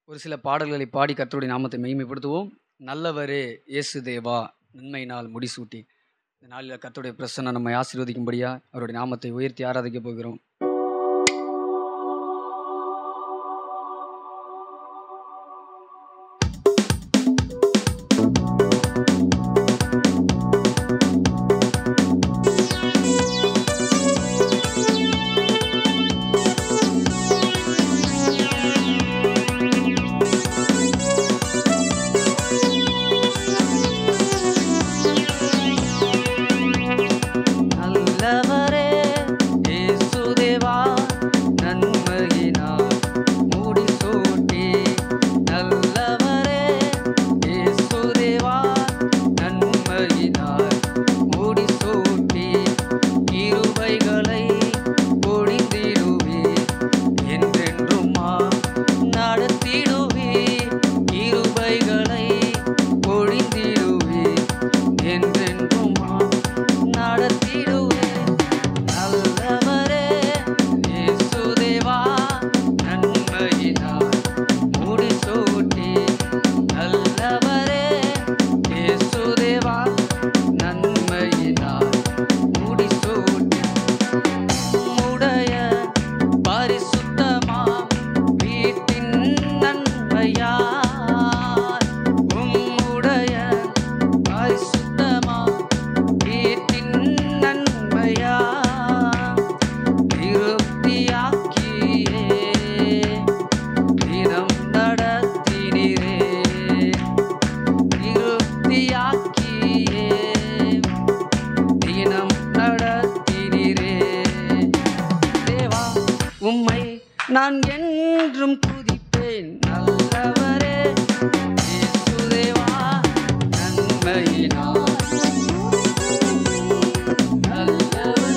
ஒரு சில பாடல்களை பாடி கர்த்தருடைய நாமத்தை மெய்மைப்படுத்துவோம் நல்லவரே இயேசு தேவா நன்மையினால் முடிசூட்டி இந்த நாளில் கர்த்தருடைய பிரசன்னம் நம்மை ஆசீர்வதிக்கும்படியா அவருடைய நாமத்தை உயர்த்தி ஆராதிக்க போகிறோம் நல்லவரே இயேசுதேவா நன்மையினால் முடிசூட்டி நல்லவரே இயேசுதேவா நன்மையினால் முடிசூட்டி கிருபைகளை பொழிந்திடுவே என்றென்றுமா நடத்திடுவே கிருபைகளை பொழிந்திடுவே என்றென்றுமா நடத்திடுவே நல்லவரே இயேசுதேவா நன்மையினால் முடிசூட்டி நல்லவரே இயேசுதேவா நன்மையினால் முடிசூட்டி உம்முடைய பரிசுத்தமாம் வீட்டின் நன்மையால் உம்முடைய பரிசுத்தமாம் வீட்டின் நன்மையால் திருப்தியாக்கியே தினம் நடத்தினீரே திருப்தியாக்கியே தினம் நடத்தினீரே தேவா உம்மை நான் என்றும் துதிப்பேன் நல்லவரே இயேசுதேவா நன்மையினால் நல்லவரே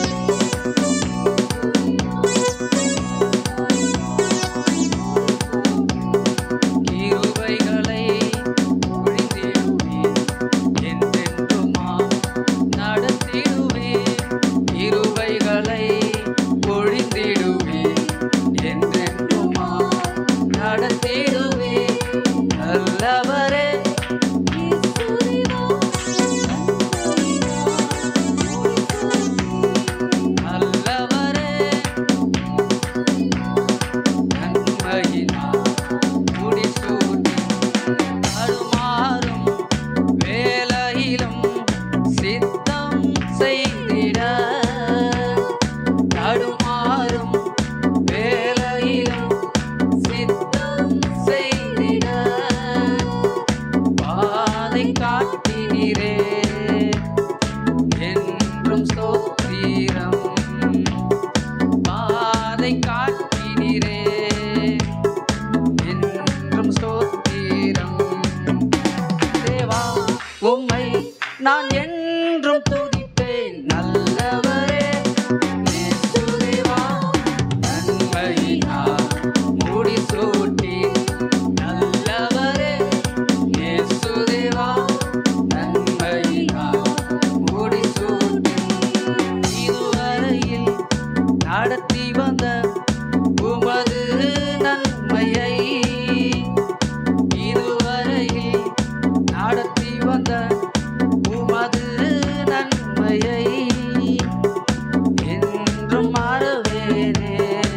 கிருபைகளை பொழிந்திடுவீர் என்றென்றுமா நடத்திடுவீர் கிருபைகளை பொழிந்திடுவீர் என்றென்றுமா நடத்திடுவீர் நல்லவரே நல்லவரே நன்மையினால் முடிசூட்டி தடுமாறும் வேலையிலும் சித்தம் செய்திட தடுமாறும் வேலையிலும் சித்தம் செய்திட பாதை காட்டினீரே என்றும் ஸ்தோத்திரம் பாதை காட்டினீரே என்றும் ஸ்தோத்திரம் தேவா உம்மை நான் என்றும் துதிப்பேன் நல்லவரே இயேசுதேவா நன்மையினால் முடிசூட்டி நல்லவரே இயேசுதேவா நன்மையினால் முடிசூட்டி இதுவரையில் நடத்தி வந்த உமது நன்மையை இதுவரையில் நடத்தி வந்த உமது நன்மையை என்றும் மறவேனே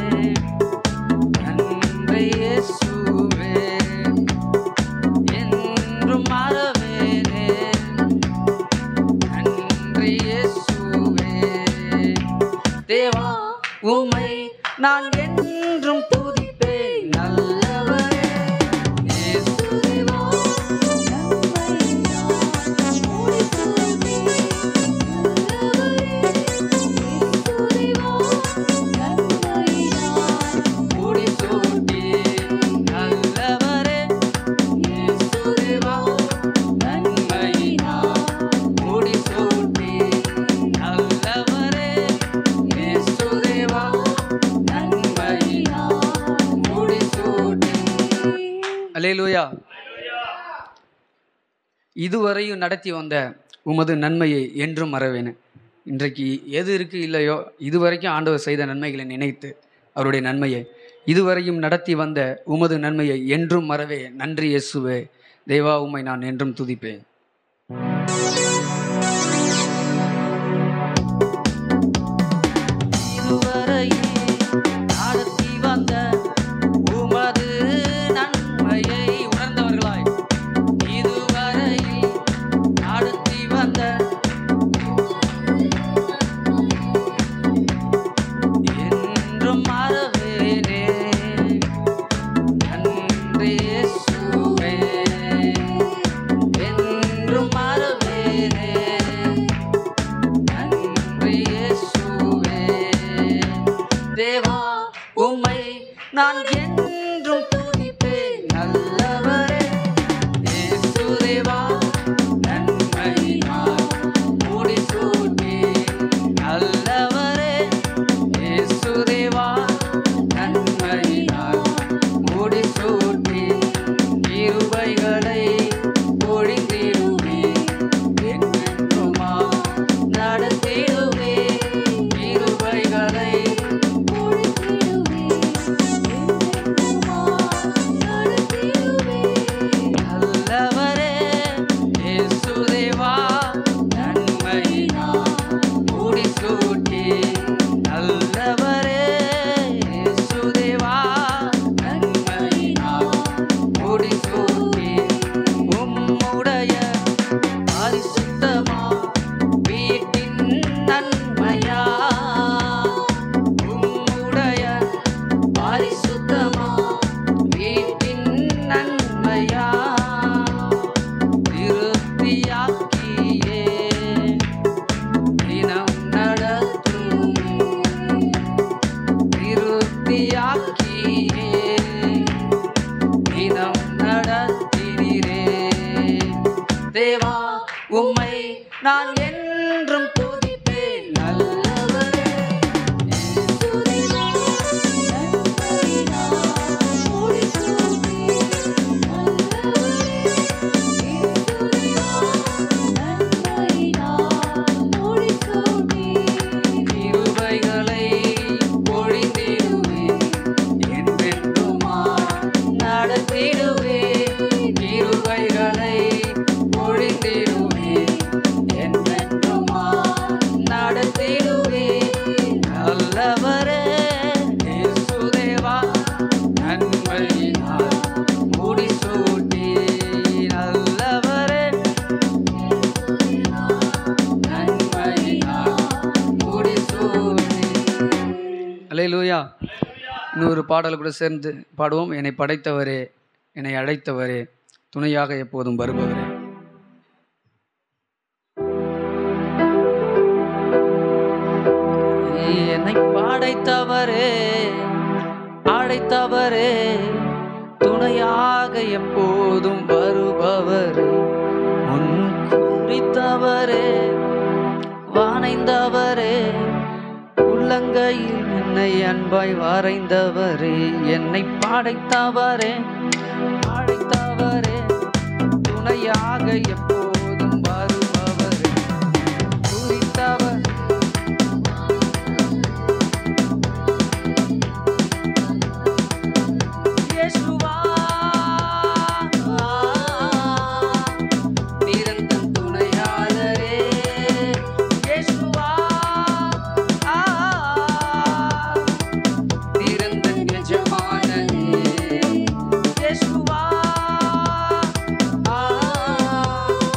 நன்மை இயேசுவே என்றும் மறவேனே நன்றி இயேசுவே தேவா உம்மை நான் என்றும் துதிப்பேன் நல்லவரே இயேசுதேவா முடிசூட்டி நல்லவரே இயேசுதேவா நன்மையினால் முடிசூட்டி நல்லவரே இயேசுதேவா நன்மையினால் முடிசூட்டி அல்லேலூயா இதுவரையும் நடத்தி வந்த உமது நன்மையை என்றும் மறவேன் இன்றைக்கு எது இருக்கு இல்லையோ இதுவரைக்கும் ஆண்டவர் செய்த நன்மைகளை நினைத்து அவருடைய நன்மையை இதுவரையும் நடத்தி வந்த உமது நன்மையை என்றும் மறவே நன்றி இயேசுவே தேவா உம்மை நான் என்றும் துதிப்பேன் இதுவரையில் நடத்தி வந்த உமது நன்மையை உணர்ந்தவர்களாய் இதுவரையில் நடத்தி வந்த என்றும் மறவேனே நன்றி இயேசுவே என்றும் மறவேனே நன்றி இயேசுவே தேவா உம்மை நான் என்றும் துதிப்பேன் நல்லவரே இயேசு தேவா நன்மையினால் முடிசூட்டேன் நல்லவரே இயேசு தேவா நன்மையினால் முடிசூட்டேன் கிருபைகளை பொழிந்திடுவே என்றென்றுமா நடத்திடுவே கிருபைகளை நல்லவரே இயேசு தேவா நன்மையினால் முடிசூட்டி நல்லவரே இயேசு தேவா நன்மையினால் முடிசூட்டி உம்முடைய பரிசுத்தமா வீட்டின் நன்மையா உம்முடைய பரிசுத்தமா வீட்டின் நன்மையா திருப்தியாக்கியே தினம் நடத்தும் திருப்தியாக்கியே தினம் நடத்தினீரே தேவா உம்மை நான் என்றும் துதிப்பேன் நல்லவரே கிருபைகளை பொழிந்திடுவே என்றென்றுமா நடத்திடுவே கிருபைகளை பொழிந்திடுவே என்றென்றுமா நடத்திடுவே நல்லவரே இயேசுதேவா நன்மையினால் முடிசூட்டி நல்லவரே நன்மையினால் முடிசூட்டி அல்லேலூயா இன்னொரு பாடல் கூட சேர்ந்து பாடுவோம் என்னை படைத்தவரே என்னை அழைத்தவரே துணையாக எப்போதும் வருபவரே என்னை படைத்தவரே அழைத்தவரே துணையாக எப்போதும் வருபவரே முன் குறித்தவரே வானைந்தவரே உள்ளங்கையில் என்னை அன்பாய் வரைந்தவரே என்னை படைத்தவரே அழைத்தவரே துணையாக எப்போதும் வருபவரே குறித்தவர் இயேசுவா நிரந்தன் துணையாளரே இயேசுவா நிரந்தன் எஜமானனே இயேசுவா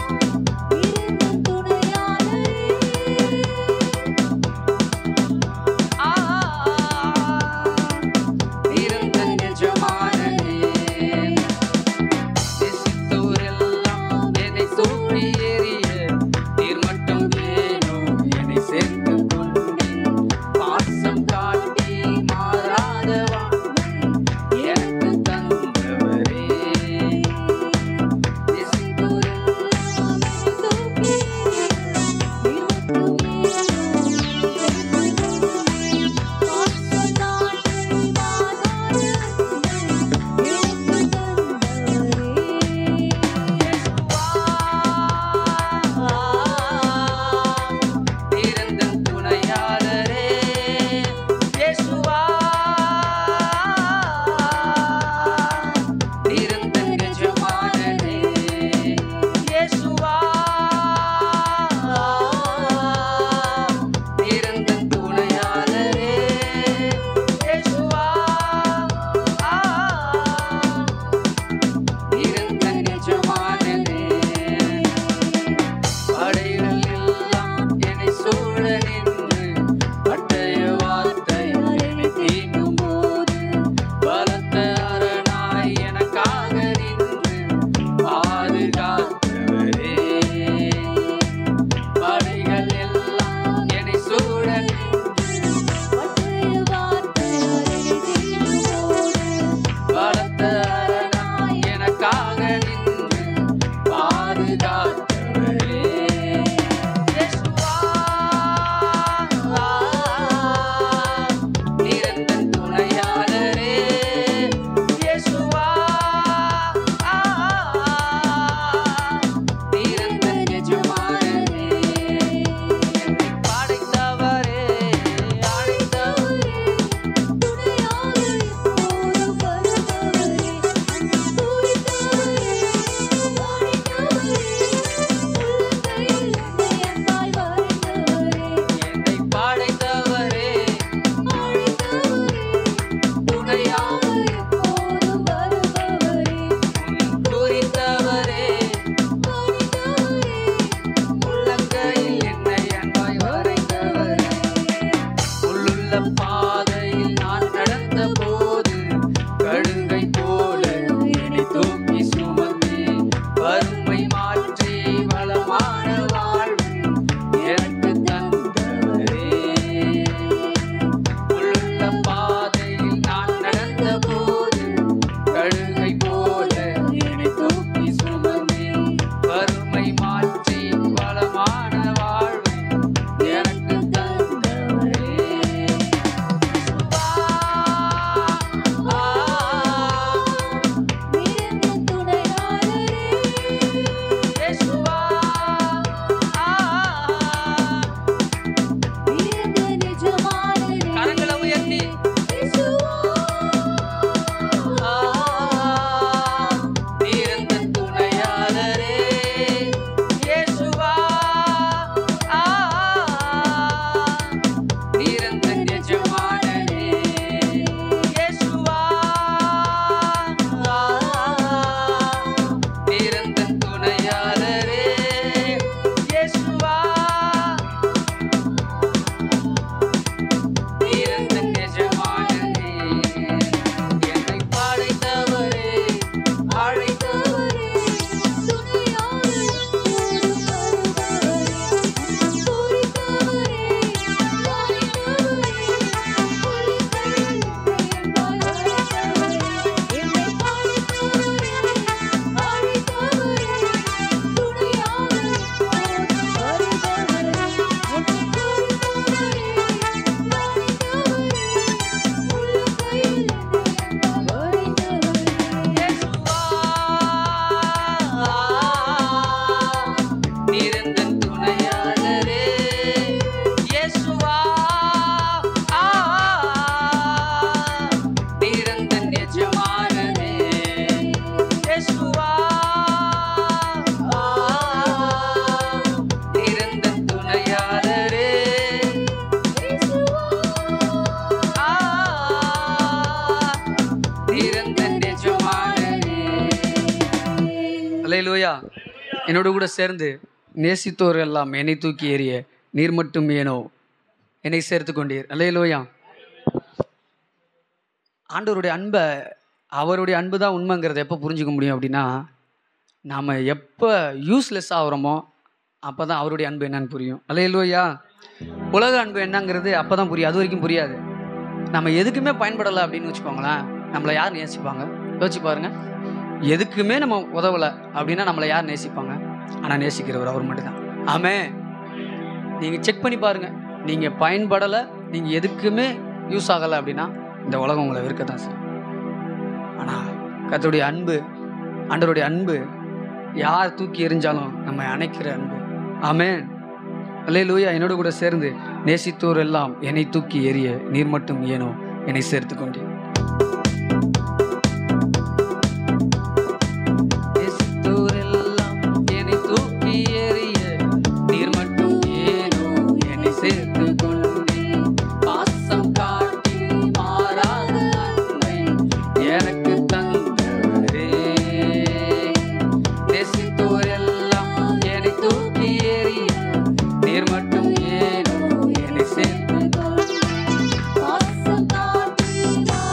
முள்ளுள்ள பாதையில் நான் நடந்த போது கழுகை போல என்னை தூக்கி சுமந்து வறுமை மாற்றி வளமான வாழ்வு எனக்கு தந்தவரே முள்ளுள்ள பாதையில் நான் நடந்த போது கழுகை போல என்னை தூக்கி சுமந்து வறுமை மாற்றி வளமான வாழ்வு எனக்கு தந்தவரே சுபா ஆ இயேசுவா ஆ கரங்களை உயர்த்தி ஆ நீரந்த துணையாளரே இயேசுவா ஆ நீரந்த எஜமானரே இயேசுவா ஆ நீரந்த துணையாளரே இயேசுவா நீரந்த எஜமானரே என்னை படைத்தவரே அழைத்தவரே இயேசுவா நீரந்த துணையாளரே இயேசுவா ஆ நீரந்த எஜமானரே இயேசுவா ஆ நீரந்த துணையாளரே ஆ நீரந்த எஜமானரே அல்லேலூயா என்னோடு கூட சேர்ந்து நேசித்தோர் எல்லாம் என்னை தூக்கி எறிய நீர் மட்டும் ஏனோ என்னை சேர்த்து கொண்டீர் அல்லேலூயா ஆண்டவருடைய அன்பை அவருடைய அன்பு தான் உண்மைங்கிறத எப்போ புரிஞ்சுக்க முடியும் அப்படின்னா நாம் எப்போ யூஸ்லெஸ் ஆகிறோமோ அப்போ தான் அவருடைய அன்பு என்னன்னு புரியும் அல்லேலூயா உலக அன்பு என்னங்கிறது அப்போ தான் புரியும் அது வரைக்கும் புரியாது நம்ம எதுக்குமே பயன்படலை அப்படின்னு வச்சுக்கோங்களேன் நம்மளை யார் நேசிப்பாங்க யோசிச்சு பாருங்க எதுக்குமே நம்ம உதவலை அப்படின்னா நம்மளை யார் நேசிப்பாங்க ஆனால் நேசிக்கிறவர் அவர் மட்டும்தான் ஆமே நீங்கள் செக் பண்ணி பாருங்க நீங்கள் பயன்படலை நீங்கள் எதுக்குமே யூஸ் ஆகலை அப்படின்னா இந்த உலகம் உங்களை வெறுக்க தான் செய்யும் ஆனால் கர்த்தருடைய அன்பு ஆண்டவருடைய அன்பு யார் தூக்கி எறிஞ்சாலும் நம்ம அணைக்கிற அன்பு ஆமென் அல்லே லூயா என்னோடு கூட சேர்ந்து நேசித்தோர் எல்லாம் என்னை தூக்கி எறிய நீர் மட்டும் ஏனோ என்னை சேர்த்து கொண்டேன் நேசித்தோரெல்லாம் என்னை தூக்கி எறிய நீர் மட்டும் ஏனோ என்னை சேர்த்து கொண்டீர். பாசம் காட்டி மாறாத அன்பை எனக்கு தந்தவரே. நேசித்தோரெல்லாம் என்னை தூக்கி எறிய நீர் மட்டும் ஏனோ என்னை சேர்த்து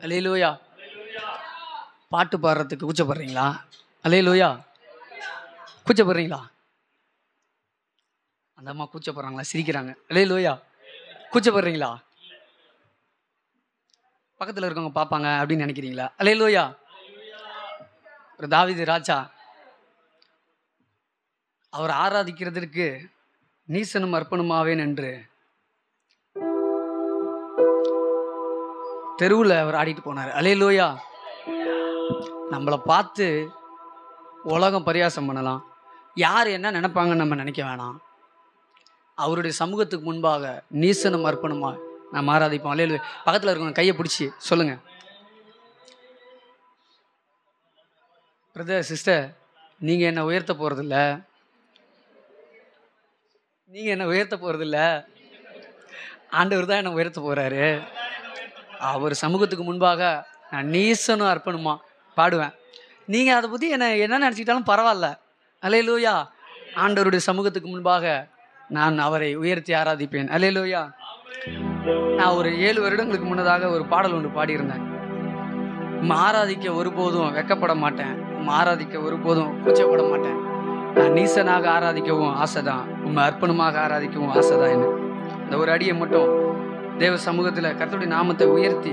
அலையிலோயா பாட்டு பாடுறதுக்கு கூச்சப்படுறீங்களா அலையிலோயா கூச்சப்படுறீங்களா அந்த அம்மா கூச்சப்படுறாங்களா சிரிக்கிறாங்க அலையிலோயா கூச்சப்படுறீங்களா பக்கத்தில் இருக்கவங்க பார்ப்பாங்க அப்படின்னு நினைக்கிறீங்களா அலையிலோயா ஒரு தாவீது ராஜா அவர் ஆராதிக்கிறதற்கு நீசனும் அர்ப்பணுமாவேன் என்று தெருவில் அவர் ஆடிட்டு போனார் அலையிலோயா நம்மளை பார்த்து உலகம் பரியாசம் பண்ணலாம் யார் என்ன நினைப்பாங்கன்னு நம்ம நினைக்க வேணாம் அவருடைய சமூகத்துக்கு முன்பாக நீசனும் அர்ப்பணுமா நம்ம ஆராதிப்போம் அலையில பக்கத்தில் இருக்கவங்க கையை பிடிச்சி சொல்லுங்க பிரதர் சிஸ்டர் நீங்கள் என்ன உயர்த்த போகிறதில்ல நீங்கள் என்ன உயர்த்த போகிறதில்ல ஆண்டவர் தான் என்ன உயர்த்த போகிறாரு அவர் சமூகத்துக்கு முன்பாக நான் நீசனும் அர்ப்பணுமா பாடுவேன் நீங்கள் அதை பற்றி என்ன என்ன நினச்சிக்கிட்டாலும் பரவாயில்ல அலையலூயா ஆண்டவருடைய சமூகத்துக்கு முன்பாக நான் அவரை உயர்த்தி ஆராதிப்பேன் அலையலூயா நான் ஒரு ஏழு வருடங்களுக்கு முன்னதாக ஒரு பாடல் ஒன்று பாடியிருந்தேன் உம்மை ஆராதிக்க ஒருபோதும் வெக்கப்பட மாட்டேன் உம்மை ஆராதிக்க ஒருபோதும் கூச்சப்பட மாட்டேன் நான் நீசனாக ஆராதிக்கவும் ஆசைதான் உம்மை அர்ப்பணமாக ஆராதிக்கவும் ஆசைதான் என்ன இந்த ஒரு அடியை மட்டும் தேவ சமூகத்தில் கர்த்தருடைய நாமத்தை உயர்த்தி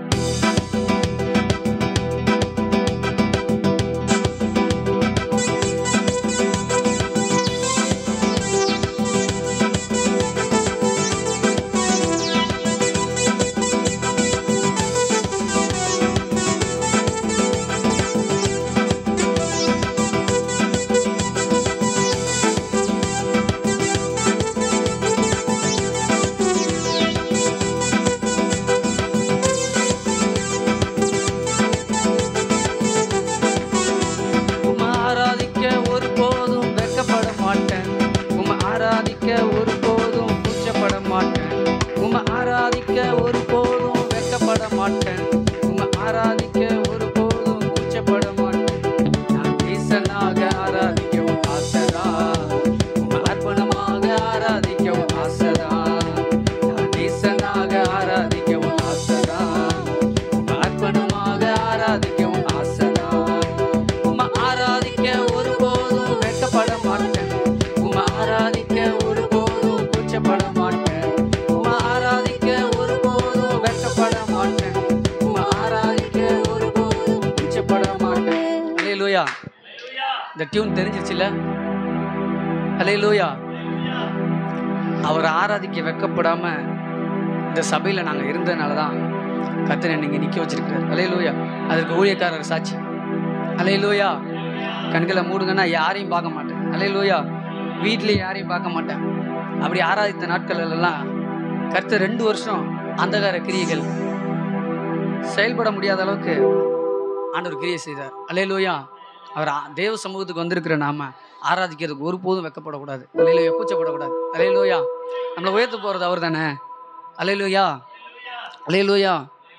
உம்மை ஆராதிக்க ஒருபோதும் வெட்கப்பட மாட்டேன் உம்மை ஆராதிக்க ஒருபோதும் கூச்சப்பட மாட்டேன் உம்மை ஆராதிக்க ஒருபோதும் வெட்கப்பட மாட்டேன் உம்மை ஆராதிக்க ஒருபோதும் கூச்சப்பட மாட்டேன் நான் ஈசனாக ஆராதிக்கவும் ஆசைதான் உம்மை அர்ப்பணமாக ஆராதிக்கவும் ஆசைதான் நான் ஈசனாக ஆராதிக்கவும் ஆசைதான் உம்மை அர்ப்பணமாக ஆராதிக்கவும் ஆசைதான் உம்மை ஆராதிக்க ஒருபோதும் வெட்கப்பட மாட்டேன் உம்மை ஆராதிக்க ஒருபோதும் கூச்சப்பட மாட்டேன் உம்மை ஆராதிக்க ஒருபோதும் வெட்கப்பட மாட்டேன் உம்மை ஆராதிக்க ஒருபோதும் கூச்சப்பட மாட்டேன் அல்லேலூயா இந்த டியூன் தெரிஞ்சிருச்சுல்ல அல்லேலூயா அவர் ஆராதிக்க வெட்கப்படாம இந்த சபையில நாங்க இருந்ததுனால தான் கத்தனை நீங்க நிக்க வச்சிருக்கிறார் அலையலூயா அதற்கு ஊழியக்காரர் சாட்சி அலையலூயா கண்களை மூடுங்கன்னா யாரையும் பார்க்க மாட்டேன் அலையலூயா வீட்லயும் யாரையும் பார்க்க மாட்டேன் அப்படி ஆராதித்த நாட்கள் எல்லாம் கர்த்தர் ரெண்டு வருஷம் அந்தகார கிரியைகள் செயல்பட முடியாத அளவுக்கு ஆண்டவர் கிரியை செய்தார் அலையலூயா அவர் ஆ- தேவ சமூகத்துக்கு வந்திருக்கிற நாம ஆராதிக்கிறதுக்கு ஒருபோதும் வெக்கப்படக்கூடாது அலையிலோயா கூச்சப்படக்கூடாது அலையிலோயா நம்மளை உயர்த்த போறது அவர் தானே அலையிலோயா அலையிலோயா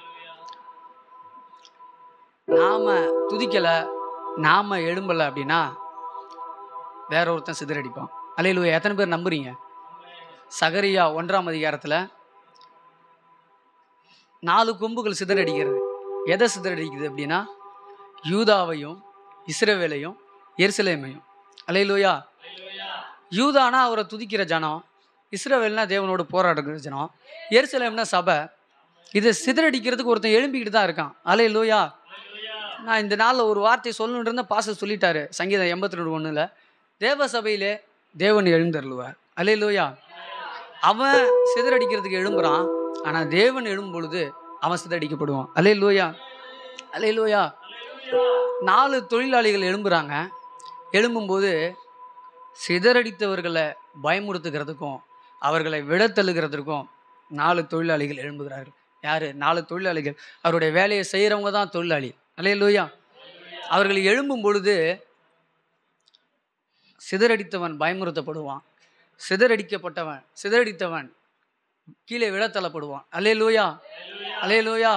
நாம துதிக்கல நாம எழும்பல அப்படின்னா வேற ஒருத்தன் சிதறடிப்பான் அலையிலோயா எத்தனை பேர் நம்புறீங்க சகரியா ஒன்றாம் அதிகாரத்துல நாலு கொம்புகள் சிதறடிக்கிறது எதை சிதறடிக்குது அப்படின்னா யூதாவையும் இஸ்ரவேலையும் எருசலேமையும் அலையிலோயா யூதானா அவரை துதிக்கிற ஜனம் இஸ்ரவேல்னா தேவனோடு போராடுகிற ஜனம் எருசலேம்னா சபை இதை சிதறடிக்கிறதுக்கு ஒருத்தன் எழும்பிக்கிட்டு தான் இருக்கான் அலையிலோயா நான் இந்த நாளில் ஒரு வார்த்தையை சொல்லணுன்னு இருந்த பாச சொல்லிட்டாரு சங்கீதம் எண்பத்தி ரெண்டு ஒன்றில் தேவ சபையிலே தேவன் எழுந்தருளுவார் அலையிலோயா அவன் சிதறடிக்கிறதுக்கு எழும்புறான் ஆனால் தேவன் எழும்பும் பொழுது அவன் சிதறடிக்கப்படுவான் அலையிலோயா அலையிலோயா நாலு தொழிலாளிகள் எழும்புறாங்க எழும்பும்போது சிதறடித்தவர்களை பயமுறுத்துகிறதுக்கும் அவர்களை விட தள்ளுகிறதுக்கும் நாலு தொழிலாளிகள் எழும்புகிறார்கள் யாரு நாலு தொழிலாளிகள் அவருடைய வேலையை செய்கிறவங்க தான் தொழிலாளி அலையலூயா அவர்கள் எழும்பும் பொழுது சிதறடித்தவன் பயமுறுத்தப்படுவான் சிதறடிக்கப்பட்டவன் சிதறடித்தவன் கீழே விழ தள்ளப்படுவான் அலையலூயா அலையலூயா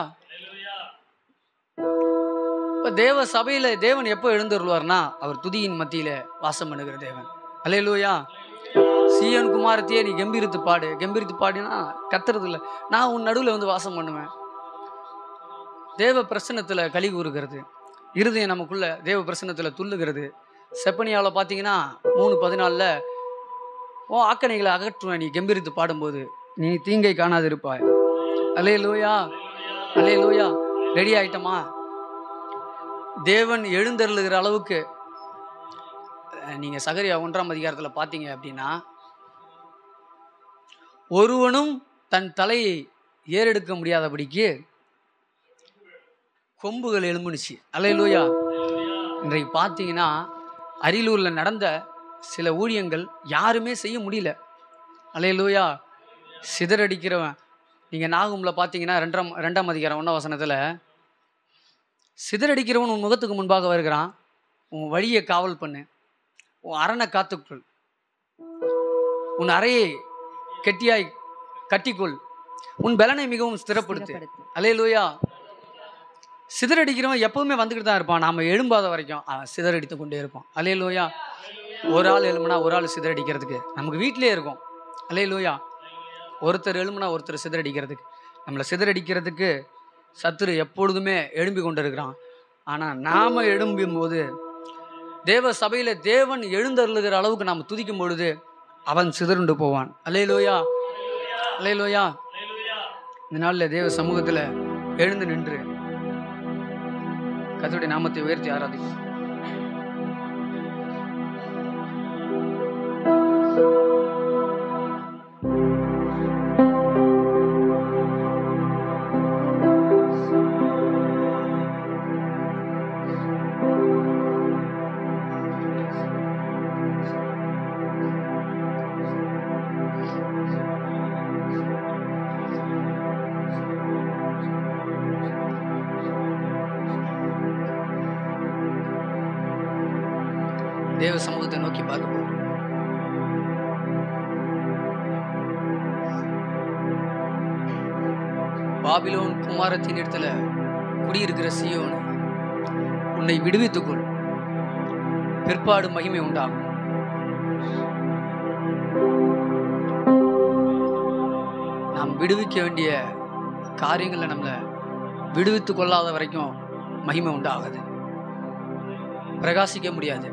இப்ப தேவ சபையில தேவன் எப்போ எழுந்தருள்வார்னா அவர் துதியின் மத்தியில வாசம் பண்ணுகிற தேவன் அலையலூயா சீயன் குமாரத்தையே நீ கம்பீரித்து பாடு கம்பீரித்து பாடினா கத்துறது இல்லை நான் உன் நடுவில் வந்து வாசம் பண்ணுவேன் தேவ பிரசன்னத்தில் களி கூறுகிறது இருதயம் நமக்குள்ள தேவ பிரசன்னத்தில் துள்ளுகிறது செப்பனியாவில் பார்த்தீங்கன்னா மூணு பதினாலில் ஓ ஆக்கணைகளை அகற்றுவேன் நீ கம்பீரித்து பாடும்போது நீ தீங்கை காணாது இருப்பாய் அலே லோயா அலே லோயா ரெடி ஆயிட்டமா தேவன் எழுந்தருளுகிற அளவுக்கு அஹ், நீங்க சகரியா ஒன்றாம் அதிகாரத்தில் பார்த்தீங்க அப்படின்னா ஒருவனும் தன் தலையை ஏறெடுக்க முடியாதபடிக்கு கொம்புகள் எழும்புனுச்சு அலையிலூயா இன்றைக்கு பார்த்தீங்கன்னா அரியலூரில் நடந்த சில ஊழியங்கள் யாருமே செய்ய முடியல அலையிலூயா சிதறடிக்கிறவன் நீங்கள் நாகுமில் பார்த்தீங்கன்னா ரெண்டாம் ரெண்டாம் அதிகாரம் ஒன்றாம் வசனத்தில் சிதறடிக்கிறவன் உன் முகத்துக்கு முன்பாக வருகிறான் உன் வழியை காவல் பண்ணு உன் அரணை காத்துக்கொள் உன் அறையை கெட்டியாய் கட்டிக்கொள் உன் பலனை மிகவும் ஸ்திரப்படுத்து ஸ்திரப்படுத்து. அலையலூயா சிதறடிக்கிறவன் எப்பவுமே வந்துக்கிட்டு தான் இருப்பான் நாம எழும்பாத வரைக்கும் அவன் சிதறடித்து கொண்டே இருப்பான் அலையலூயா ஒரு ஆள் எழும்புனா ஒரு ஆள் சிதறடிக்கிறதுக்கு நமக்கு வீட்டிலே இருக்கும் அலையலூயா ஒருத்தர் எழும்புனா ஒருத்தர் சிதறடிக்கிறதுக்கு நம்மளை சிதறடிக்கிறதுக்கு சத்துரு எப்பொழுதுமே எழும்பி கொண்டு இருக்கிறான் ஆனால் நாம் எழும்பும் போது தேவ சபையில் தேவன் எழுந்தருளுகிற அளவுக்கு நாம் துதிக்கும் பொழுது அவன் சிதறுண்டு போவான் அலையலோயா அலையலோயா இந்த நாளில் தேவ சமூகத்தில் எழுந்து நின்று கர்த்தருடைய நாமத்தை உயர்த்தி ஆராதிக்கும் தேவ சமூகத்தை நோக்கி பார்க்க போகிறோம் பாபிலோன் குமாரத்தின் இடத்துல குடியிருக்கிற சியோன் உன்னை விடுவித்துக்கொள் பிற்பாடு மகிமை உண்டாகும் நாம் விடுவிக்க வேண்டிய காரியங்களை நம்மளை விடுவித்துக் கொள்ளாத வரைக்கும் மகிமை உண்டாகாது பிரகாசிக்க முடியாது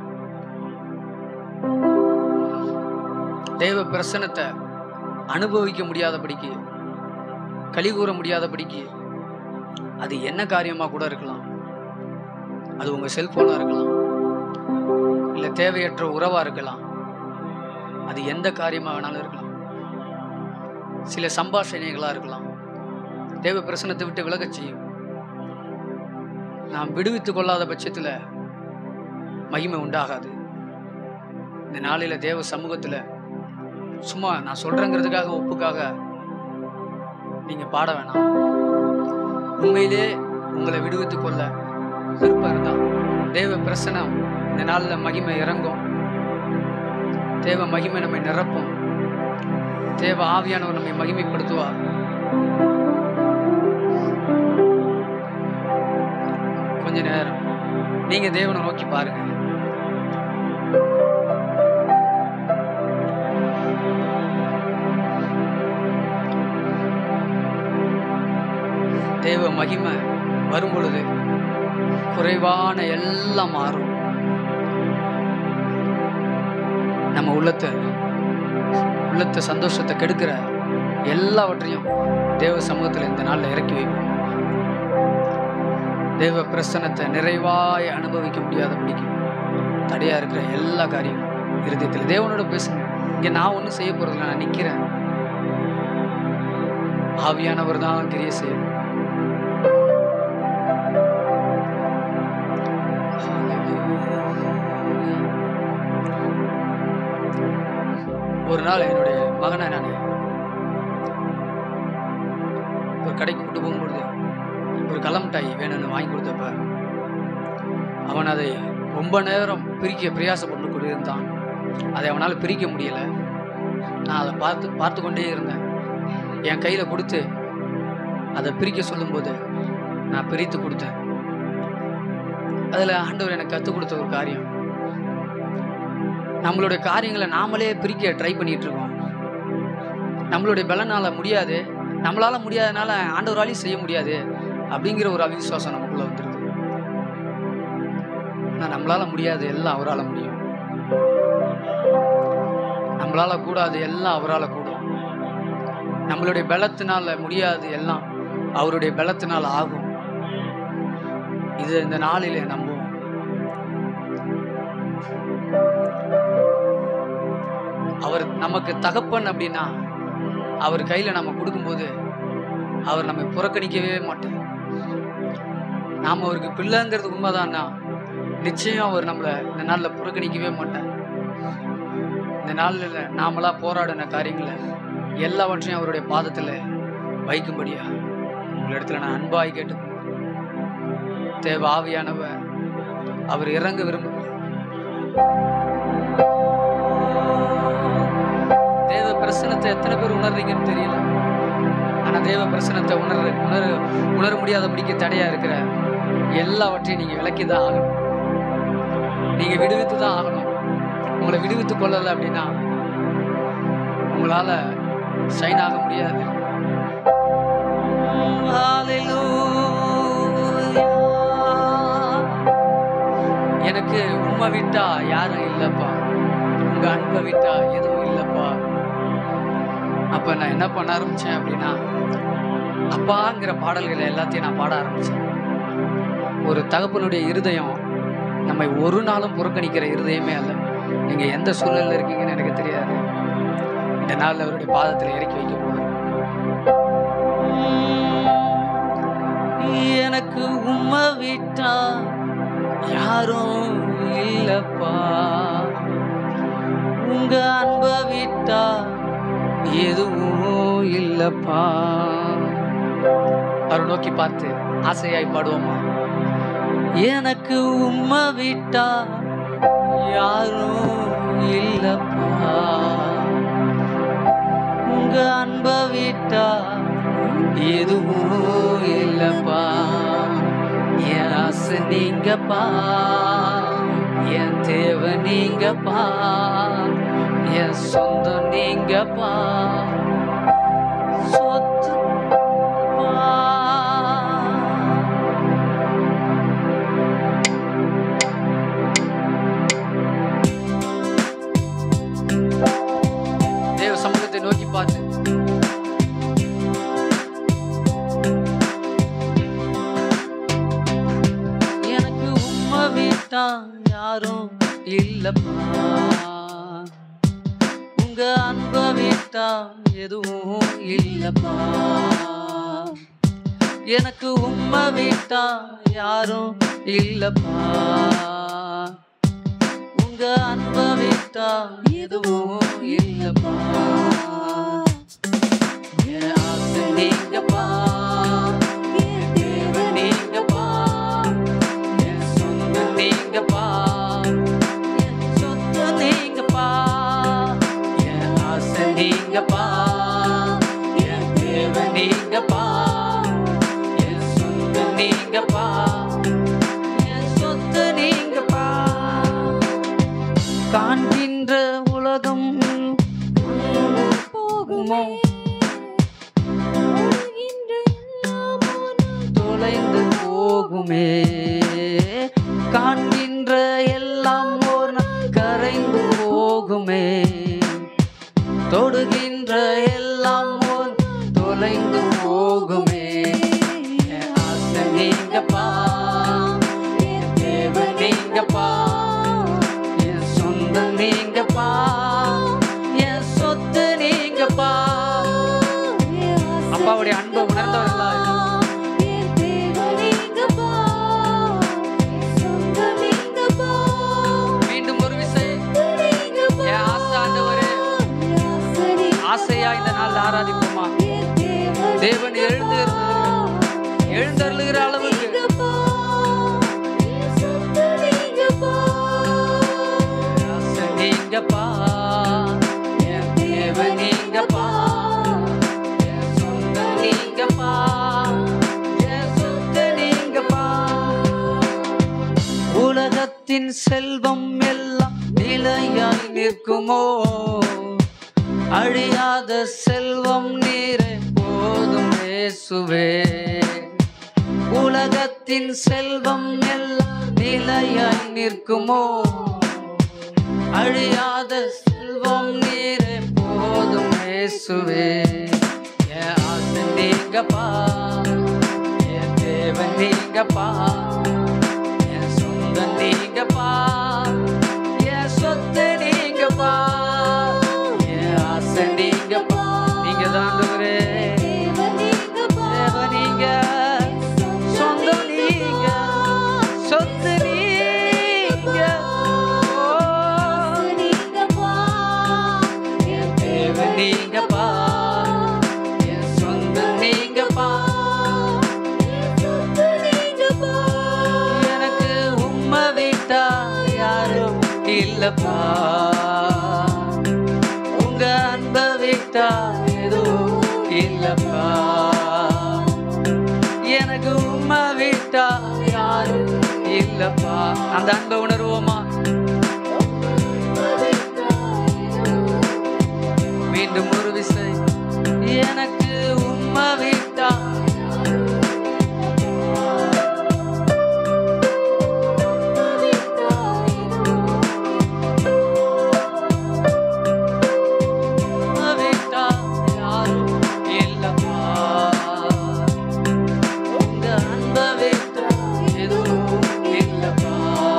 தேவ பிரசனத்தை அனுபவிக்க முடியாதபடிக்கு களி கூற முடியாதபடிக்கு அது என்ன காரியமா கூட இருக்கலாம் அது உங்க செல்போனா இருக்கலாம் இல்ல தேவையற்ற உறவா இருக்கலாம் அது எந்த காரியமா வேணாலும் இருக்கலாம் சில சம்பாஷணைகளா இருக்கலாம் தேவ பிரசனத்தை விட்டு விலகச் செய்யும் நாம் விடுவித்துக் கொள்ளாத பட்சத்துல மகிமை உண்டாகாது இந்த நாளில தேவ சமூகத்துல சும்மா நான் சொல்றேங்கிறதுக்காக ஒப்புக்காக நீங்க பாட வேணாம் உண்மையிலே உங்களை விடுவித்துக் கொள்ள விருப்பம் இருந்தா தேவ பிரசனம் இந்த நாள்ல மகிமை இறங்கும் தேவ மகிமை நம்மை நிரப்பும் தேவ ஆவியானவர் நம்மை மகிமைப்படுத்துவார் கொஞ்ச நேரம் நீங்க தேவனை நோக்கி பாருங்க தேவ மகிமை வரும் பொழுது குறைவான எல்லாம் மாறும் நம்ம உள்ளத்தை உள்ளத்தை சந்தோஷத்தை கெடுக்கிற எல்லாவற்றையும் தேவ சமூகத்தில் இந்த நாளில் இறக்கி வைப்போம் தேவ பிரசனத்தை நிறைவாய் அனுபவிக்க முடியாதபடிக்கு தடையா இருக்கிற எல்லா காரியங்களும் இருதயத்தில் தேவனோட பேசுங்க இங்க நான் ஒன்றும் செய்ய போறதில்ல நான் நிக்கிறேன் ஆவியானவர் தான் கிரிய செய்யும் ஒரு நாள் என்னுடைய மகனை நான் ஒரு கடைக்கு கூட்டு போகும்பொழுது ஒரு கலம்டாய் வேணும்னு வாங்கி கொடுத்தப்ப அவன் அதை ரொம்ப நேரம் பிரிக்க பிரயாசப்பட்டு கொண்டிருந்தான் அதை அவனால் பிரிக்க முடியல நான் அதை பார்த்து பார்த்து கொண்டே இருந்தேன் என் கையில் கொடுத்து அதை பிரிக்க சொல்லும்போது நான் பிரித்து கொடுத்தேன் அதில் ஆண்டவர் எனக்கு கற்றுக் கொடுத்த ஒரு காரியம் நம்மளுடைய காரியங்களை நாமளே பிரிக்க ட்ரை பண்ணிட்டு இருக்கோம் நம்மளுடைய பலனால முடியாது நம்மளால முடியாதனால ஆண்டவராலையும் செய்ய முடியாது அப்படிங்கிற ஒரு அவிசுவாசம் நமக்குள்ள வந்துருது ஆனால் நம்மளால முடியாது எல்லாம் அவரால் முடியும் நம்மளால கூடாது எல்லாம் அவரால் கூடும் நம்மளுடைய பலத்தினால முடியாது எல்லாம் அவருடைய பலத்தினால ஆகும் இது இந்த நாளிலே நம்புவோம் அவர் நமக்கு தகப்பன் அப்படின்னா அவர் கையில நம்ம கொடுக்கும்போது அவர் நம்மை புறக்கணிக்கவே மாட்டார் நாம் அவருக்கு பிள்ளைங்கிறது உண்மைதான்னா நிச்சயம் அவர் நம்மளை இந்த நாளில் புறக்கணிக்கவே மாட்டார் இந்த நாளில் நாமளா போராடின காரியங்களை எல்லாவற்றையும் அவருடைய பாதத்தில் வைக்கும்படியா உங்களிடத்துல நான் அன்பாய் கேட்டு தேவ ஆவியானவர் அவர் இறங்க விரும்புகிறார் தேவ பிரசனத்தை எத்தனை பேர் உணர்றீங்கன்னு தெரியல ஆனா தேவ பிரசனத்தை உணர உணர உணர முடியாதபடிக்கு தடையா இருக்கிற எல்லாவற்றையும் நீங்க விளக்கி தான் ஆகணும் நீங்க விடுவித்து தான் ஆகணும் உங்களை விடுவித்து கொள்ளலை அப்படின்னா உங்களால ஷைன் ஆக முடியாது எனக்கு உண்மை விட்டா யாரும் இல்லப்பா உங்க அன்பை விட்டா எதுவும் இல்லப்பா அப்ப நான் என்ன பண்ண ஆரம்பிச்சேன் அப்படின்னா அப்பாங்கிற பாடல்களை எல்லாத்தையும் நான் பாட ஆரம்பிச்சேன் ஒரு தகப்பனுடைய இருதயம் நம்மை ஒரு நாளும் புறக்கணிக்கிற இருதயமே அல்ல நீங்க எந்த சூழல்ல இருக்கீங்கன்னு எனக்கு தெரியாது இந்த நாள்ல அவருடைய பாதத்தில் இறக்கி வைக்க போகிறேன் எனக்கு உம்மை விட்டா யாரும் இல்லப்பா உங்க அன்பை விட்டா எதுவும் இல்லப்பா அவரை நோக்கி பார்த்து ஆசையாய் பாடுவோமா எனக்கு உம்மை விட்டா யாரும் இல்லப்பா உங்க அன்பை விட்டா எதுவும் இல்லப்பா என் ஆசை நீங்கப்பா என் தேவை நீங்கப்பா என் சொந்தம் நீங்கப்பா சொத்து தேவ சமூகத்தை நோக்கி பார்த்து எனக்கு உம்மை விட்டா யாரும் இல்லப்பா உங்க அன்பை விட்டா எதுவும் இல்லப்பா எனக்கு உம்மை விட்டா யாரும் இல்லப்பா உங்க அன்பை விட்டா எதுவும் இல்லப்பா என் ஆசை நீங்கப்பா என் தேவை நீங்கப்பா என் சொந்தம் நீங்கப்பா என் சொந்தம் நீங்கப்பா என் ஆசை நீங்கப்பா என் தேவை நீங்கப்பா என் சொந்தம் நீங்கப்பா என் சொத்து நீங்கப்பா காண்கின்ற உலகம் போகுமோ தொலைந்து போகுமே காண்கின்ற எல்லாம் ஒரு நாள் கரைந்து போகுமே தொடுகின்ற எல்லாம் ஒரு தொலைந்து போகுமே என் ஆசை நீங்கப்பா என் தேவை நீங்கப்பா என் சொந்தம் நீங்கப்பா என் சொத்து நீங்கப்பா அப்பாவுடைய அன்பை உணர்ந்தவர்களா மீண்டும் ஒரு விசை என் ஆசை ஆண்டவரே ஆசையா இந்த நாள் ஆராதிப்போமா தேவன் எழுந்து எழுந்தருளுகிற அளவுக்கு ஆசை நீங்கப்பா என் தேவை நீங்கப்பா என் சொந்தம் நீங்கப்பா என் சொத்து நீங்கப்பா உலகத்தின் செல்வம் எல்லாம் நிலையாய் நிற்குமோ அழியாத செல்வம் நீரே போதும் இயேசுவே உலகத்தின் செல்வம் எல்லாம் நிலையாய் நிற்குமோ அழியாத செல்வம் நீரே போதும் இயேசுவே என் ஆசை நீங்கப்பா என் தேவன் நீங்கப்பா என் சொந்த நீங்கப்பா என் சொத்து நீங்கப்பா என் ஆசை நீங்கப்பா நீங்க தான் ஆண்டவரே. தேவன் நீங்க சொந்தம் நீங்க சொத்து நீங்க ஓ, தேவன் நீங்கப்பா என் சொந்தம் நீங்கப்பா எனக்கு உம்மை விட்டா யாரும் இல்லப்பா உங்க அன்பை விட்டா எதுவும் இல்லப்பா எனக்கு உம்மை விட்டா யாரும் இல்லப்பா அந்த அன்பை உணர்வோமா மீண்டும் ஒரு விசை எனக்கு உம்மை விட்டா உம்மை விட்டா யாரும் இல்லப்பா உங்க அன்பை விட்டா எதுவும் இல்லப்பா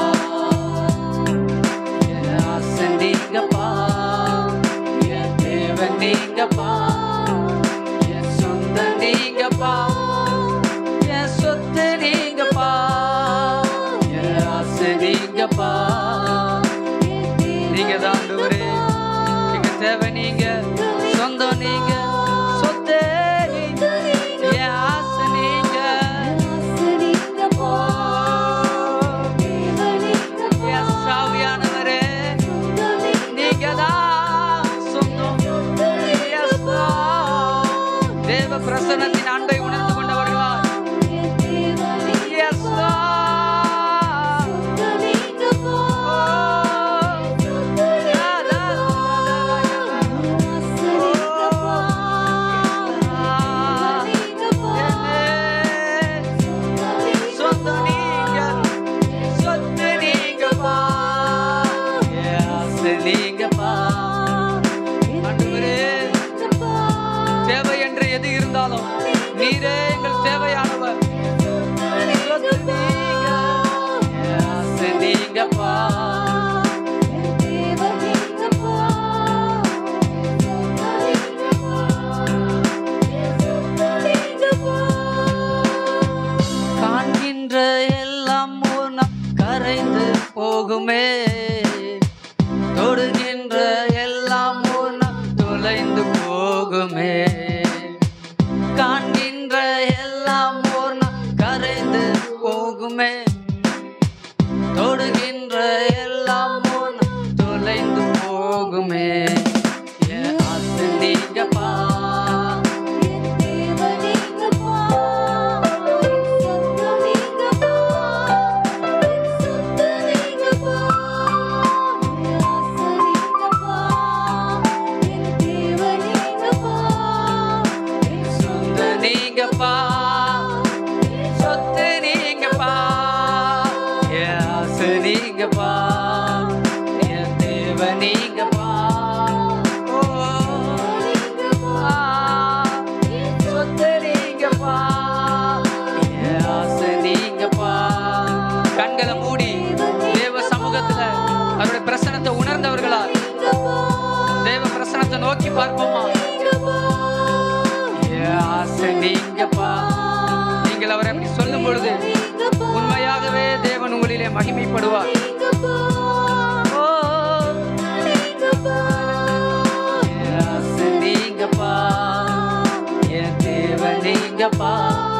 என் ஆசை நீங்கப்பா என் தேவன் நீங்கப்பா என் சொந்த நீங்கப்பா என் சொத்து நீங்கப்பா என் ஆசை நீங்கப்பா நீங்க தான் ஆண்டவரே எங்க தேவை நீங்க சொந்தம் நீங்க சொத்தே நீங்க என் ஆசை நீங்க என் சாவியானவரே நீங்க தான் சொந்தம் Yes, Lord. தேவ பிரசன்னத்தின் அன்பை உணர்ந்து கொண்டவர்களா Yes, Lord. சொந்தம் நீங்க சொத்து நீங்கப்பா என் ஆசை நீங்கப்பா ஆண்டவரே தேவை என்று எது இருந்தாலும் நீரே எங்கள் தேவையானவர் சொத்து நீங்க என் ஆசை நீங்கப்பா காண்கின்ற எல்லாம் ஒரு நாள் கரைந்து போகுமே தொடுகின்ற எல்லாம் ஒரு நாள் தொலைந்து போகுமே காண்கின்ற எல்லாம் ஒரு நாள் கரைந்து போகுமே தொடுகின்ற எல்லாம் ஒரு நாள் தொலைந்து போகுமே என் ஆசை நீங்கப்பா சொந்த நீங்கப்பா சொத்து நீங்கப்பா என் ஆசை நீங்கப்பா என் தேவ நீங்கப்பா ஓ, ஆ, சொத்து நீங்கப்பா என் ஆசை நீங்கப்பா கண்களை மூடி தேவ சமூகத்துல அவருடைய பிரசனத்தை உணர்ந்தவர்களா தேவ பிரசனத்தை நோக்கி பார்ப்போமா என் ஆசை நீங்கப்பா நீங்கள் அவரை அப்படி சொல்லும் பொழுது உண்மையாகவே தேவன் உங்களிலே மகிமைப்படுவார் ஓ, என் ஆசை நீங்கப்பா என் தேவன் நீங்கப்பா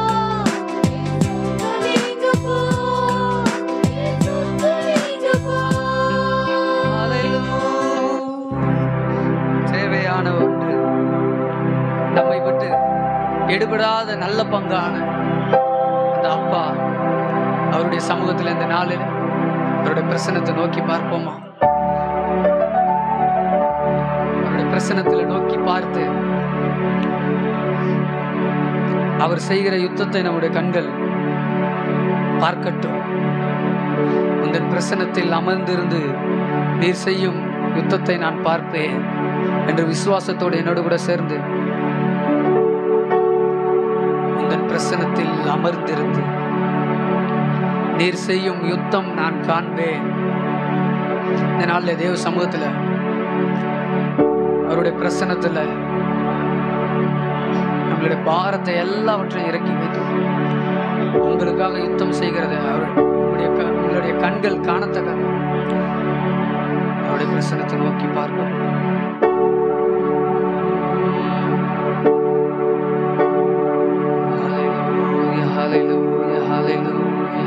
தேவையான ஒன்று நம்மை விட்டு எடுபடாத நல்ல பங்கான அந்த அப்பா அவருடைய சமூகத்தில் இந்த நாளில் அவருடைய பிரசனத்தை நோக்கி பார்ப்போமா அவருடைய பிரசனத்தில் நோக்கி பார்த்து அவர் செய்கிற யுத்தத்தை நம்முடைய கண்கள் பார்க்கட்டும் உந்தன் பிரசனத்தில் அமர்ந்திருந்து நீர் செய்யும் யுத்தத்தை நான் பார்ப்பேன் என்று விசுவாசத்தோடு என்னோடு கூட சேர்ந்து உந்தன் பிரசனத்தில் அமர்ந்திருந்து நீர் செய்யும் யுத்தம் நான் காண்பேன் இந்த நாளில் தேவ சமூகத்தில் அவருடைய பிரசனத்தில் நம்மளுடைய பாரத்தை எல்லாவற்றையும் இறக்கி வைத்து உங்களுக்காக யுத்தம் செய்கிறத அவர் உங்களுடைய க- உங்களுடைய கண்கள் காணத்தக்க அவருடைய பிரசனத்தை நோக்கி பார்க்கும் Hallelujah, hallelujah, hallelujah.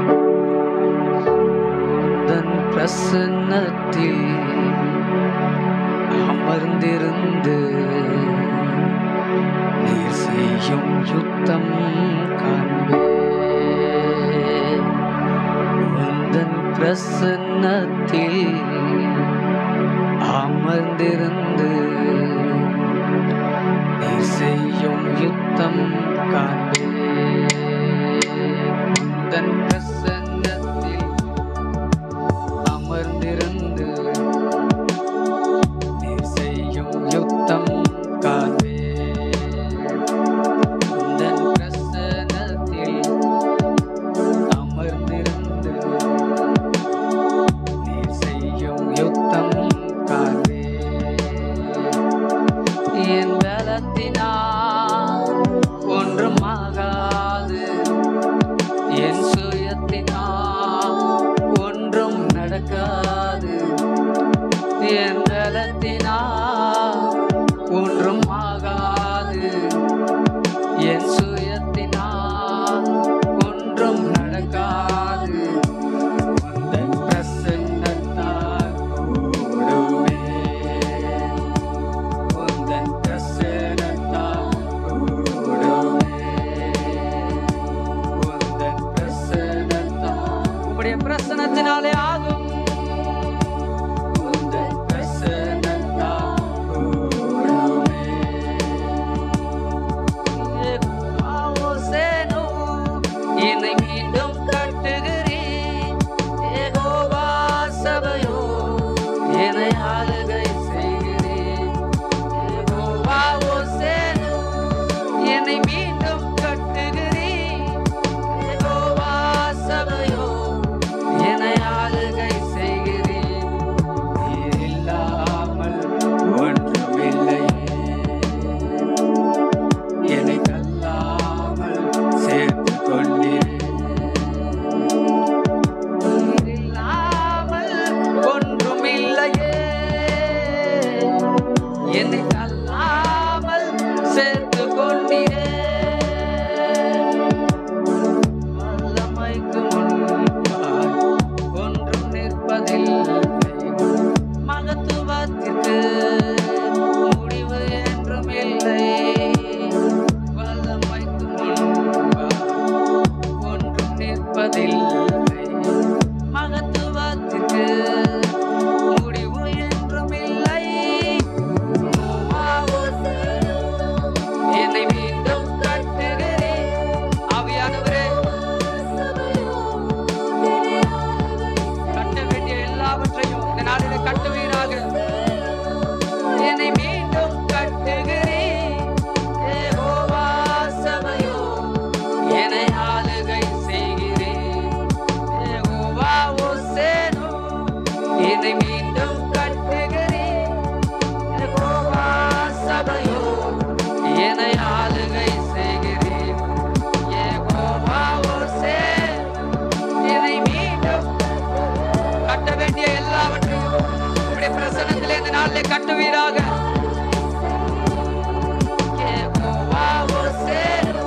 உந்தன் பிரசன்னத்தில் அமர்ந்திருந்து நீர் செய்யும் யுத்தம் காண்பே உந்தன் பிரசன்னத்தில் அமர்ந்திருந்து நீர் செய்யும் யுத்தம் காண்பே உந்தன் பிரசன்னத்தில் அமர்ந்திருந்து நீர் செய்யும் யுத்தம் காண்பே உந்தன் பிரசன்னத்தில் அமர்ந்திருந்து நீர் செய்யும் யுத்தம் காண்பே என் பலத்தினால் ஒன்றும் ஆகாது என் சுயத்தினால் ஒன்றும் நடக்காது என் பலத்தினால் ஒன்றும் ஆகாது என் சுயத்தினால் ஒன்றும் நடக்காது உந்தன் பிரசன்னத்தால் கூடுவே உந்தன் பிரசன்னத்தால் கூடுவே உந்தன் பிரசன்னத்தால் உம்முடைய பிரசன்னத்தினாலே ஆகும் உந்தன் பிரசன்னத்தால் கூடுவே யெகோவாவோசேனோ, என்னை மீண்டும் கட்டுகிறீர். யெகோவா சபையோ, என்னை ஆளுகை செய்கிறீர். யெகோவாவோசேனோ, என்னை மீண்டும் கட்டுகிறீர். யெகோவா சபையோ, என்னை ஆளுகை செய்கிறீர். நீர் இல்லாமல் ஒன்றுமில்லையே என்னை தள்ளாமல் சேர்த்து கொண்டீர் நீர் இல்லாமல் ஒன்றுமில்லையே என்னை தள்ளாமல் சேர்த்து கொண்டீரே வல்லமைக்கு முன்பாய் ஒன்றும் நிற்பதில்லை மகத்துவத்திற்கு முடிவு என்றும் இல்லை வல்லமைக்கு முன்பாய் ஒன்றும் நிற்பதில்லை மகத்துவத்திற்கு முடிவு என்றும் இல்லை என்னை மீண்டும் கட்டுகிறேன் ஆவியானவரே கட்ட வேண்டிய எல்லாவற்றையும் இந்த நாளிலே கட்டுவீராக என்னை மீண்டும் கட்டுகிறேன் யெகோவா சபையோ, என்னை ஆளுகை செய்கிறேன் யெகோவா ஓசேனோ, என்னை மீண்டும் கட்டுகிறேன் யெகோவா சபையோ, என்னை ஆளுகை செய்கிறேன் யெகோவா ஓசேனோ, என்னை மீண்டும் கட்ட வேண்டிய எல்லாவற்றையும் உம்முடைய பிரசன்னத்திலே இந்த நாளிலே கட்டுவீராக யெகோவா ஓசேனோ,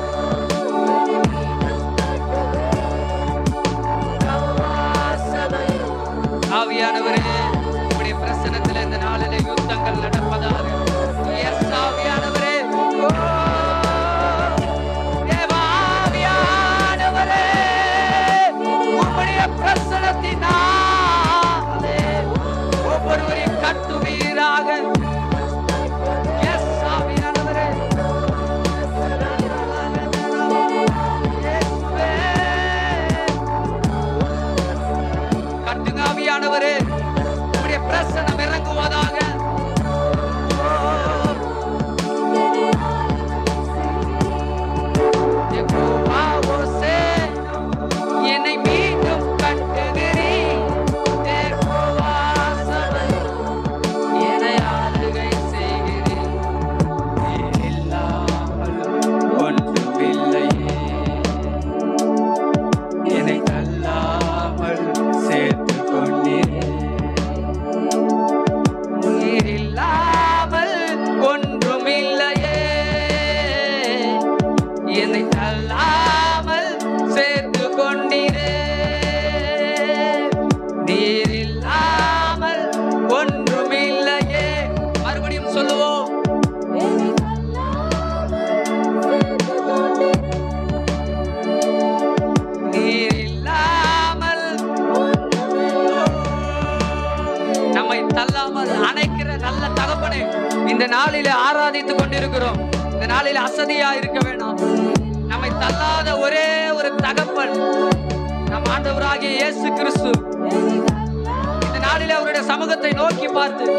யெகோவா சபையோ. ஆவியானவரே உம்முடைய பிரசன்னத்திலே இந்த நாளிலே யுத்தங்கள் நடப்பதாக Yes, ஆவியானவரே ஓ, தேவாவியானவரே, உம்முடைய பிரசன்னத்தினாலே ஒவ்வொருவரையும் கட்டுவீராக Yes, ஆவியானவரே. இயேசுவே. இந்த நாளிலே ஆராதித்துக் கொண்டிருக்கிறோம் இந்த நாளிலே அசதியா இருக்க வேணாம் நம்மை தள்ளாத ஒரே ஒரு தகப்பன் நம் ஆண்டவராகிய இயேசு கிறிஸ்து இந்த நாளிலே அவருடைய சமூகத்தை நோக்கி பார்த்து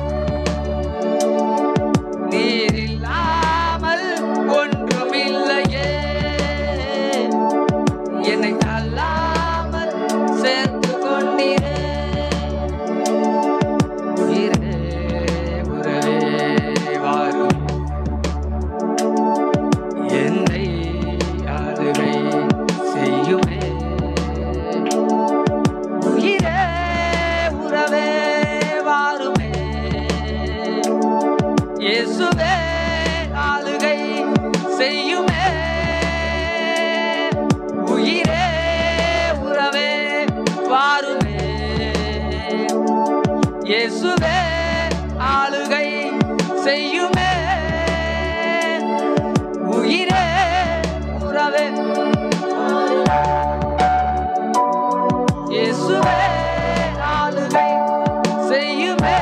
நீர் இல்லாமல் ஒன்றுமில்லையே என்னை தள்ளாமல் சேர்த்து கொண்டீரே உயிரே, உறவே வாரும். என்னை ஆளுகை செய்யுமே உயிரே, உறவே வாருமே இயேசுவே ஆளுகை செய்யுமே உயிரே உறவே வாருமே இயேசுவே ஆளுகை செய்யுமே உயிரே உறவே இயேசுவே ஆளுகை செய்யுமே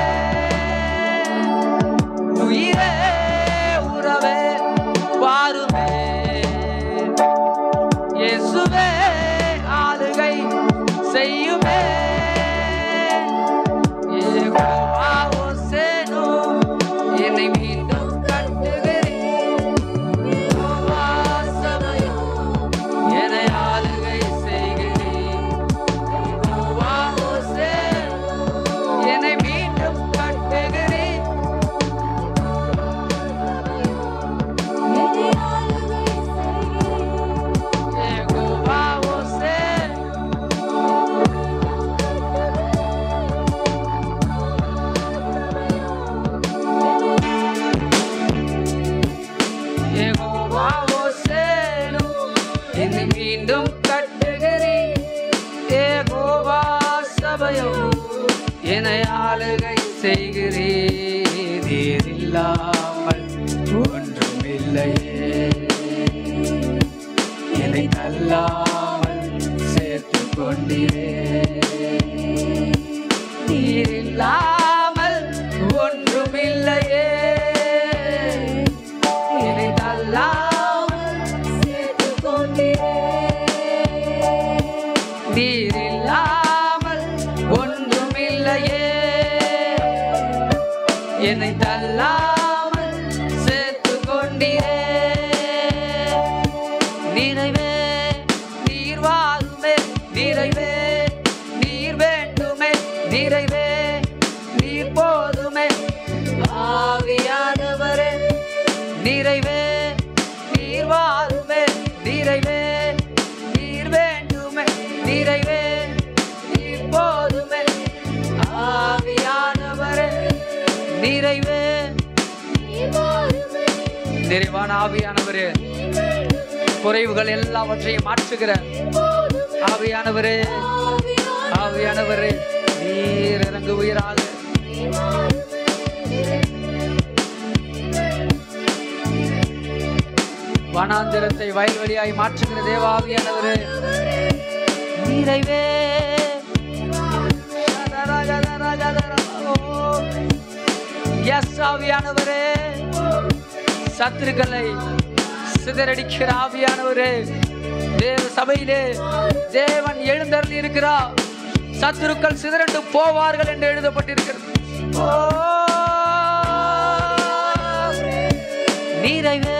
உயிரே உறவே வாருமே இயேசுவே ஆளுகை செய்யுமே யெகோவா ஓசேனோ, என்னை மீண்டும் கட்டுகிறீர். யெகோவா சபையோ, என்னை ஆளுகை செய்கிறீர். யெகோவா ஓசேனோ, என்னை மீண்டும் கட்டுகிறீர். யெகோவா ஓசேனோ, யெகோவா ஓசேனோ, என்னை மீண்டும் கட்டுகிறீர். யெகோவா சபையோ, என்னை ஆளுகை செய்கிறீர் நீர் இல்லாமல் ஒன்றுமில்லையே என்னை தள்ளாமல் சேர்த்து கொண்டீரே நீர் இல்லாமல் ஒன்றுமில்லையே என்னை தள்ளாமல் நீர் இல்லாமல் ஒன்றுமில்லையே என்னை தள்ளாமல் சேர்த்து கொண்டீரே நிறைவே நீர் வாருமே நிறைவே நீர் வேண்டுமே நிறைவே நீர் போதுமே ஆவியானவரே நிறைவே நீர் வாருமே நிறைவே நீர் வேண்டுமே நிறைவே நீர் போதுமே ஆவியானவரே நிறைவே நிறைவான ஆவியானவரே குறைவுகள் எல்லாவற்றையும் மாற்றுகிற ஆவியானவரே ஆவியானவரே நீர் இறங்குவீராக வனாந்திரத்தை வயல்வெளியாய் மாற்றுகிற தேவாவியானவரே நிறைவே எஸ் ஆவியானவரே சத்துருக்களை சிதறடிக்கிற ஆவியானவரே தேவ சபையிலே தேவன் எழுந்தருளி இருக்கிறார் சத்துருக்கள் சிதறண்டு போவார்கள் என்று எழுதப்பட்டிருக்கிறது ஓ, நிறைவே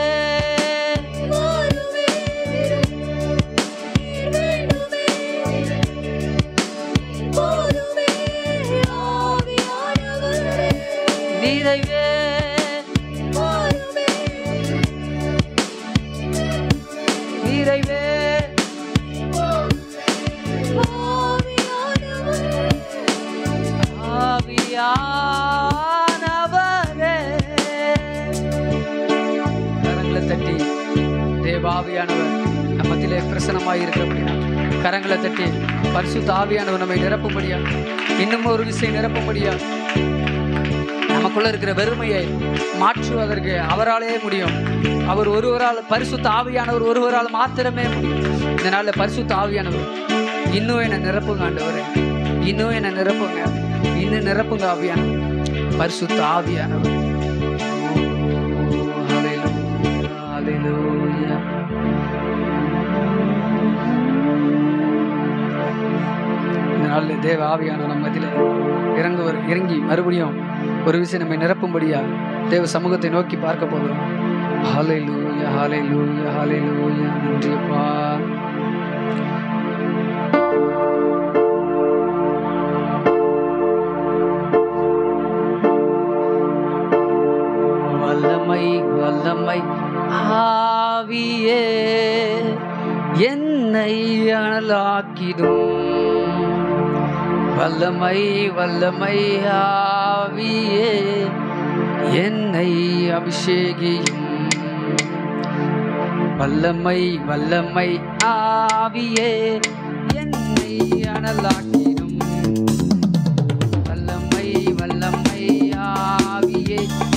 நிறைவே நிறைவே ஆவியானவரே கரங்களை தட்டி தேவாவியானவர் நம்மத்திலே பிரசனமாய் இருக்கிறபடியா கரங்களை தட்டி பரிசுத்த ஆவியானவர் நம்மை நிரப்பும்படியா இன்னும் ஒரு விஷயம் நிரப்பும்படியா நமக்குள்ள இருக்கிற வெறுமையை மாற்றுவதற்கு அவராலே முடியும் அவர் ஒருவரால் பரிசுத்த ஆவியானவர் ஒருவரால் மாத்திரமே முடியும் இந்த நாளில் பரிசுத்த ஆவியானவர் இன்னும் என்னை நிரப்புங்க ஆண்டவரே இன்னும் என்னை நிரப்புங்க இன்னும் நிரப்புங்க ஆவியானவர் பரிசுத்த ஆவியானவர் நாளில் தேவ ஆவியான நம்ம இதில் இறங்குவர் இறங்கி மறுபடியும் ஒரு விஷயம் நம்மை நிரப்பும்படியா தேவ சமூகத்தை நோக்கி பார்க்க போகிறோம் ஹாலை லூயா ஹாலை லூயா ஹாலை லூயா நன்றியப்பா வல்லமை வல்லமை ஆவியே என்னை அனலாக்கிடும் வல்லமை வல்லமை ஆவியே என்னை அபிஷேகியும் வல்லமை வல்லமை ஆவியே என்னை அனலாக்கிடும் வல்லமை வல்லமை ஆவியே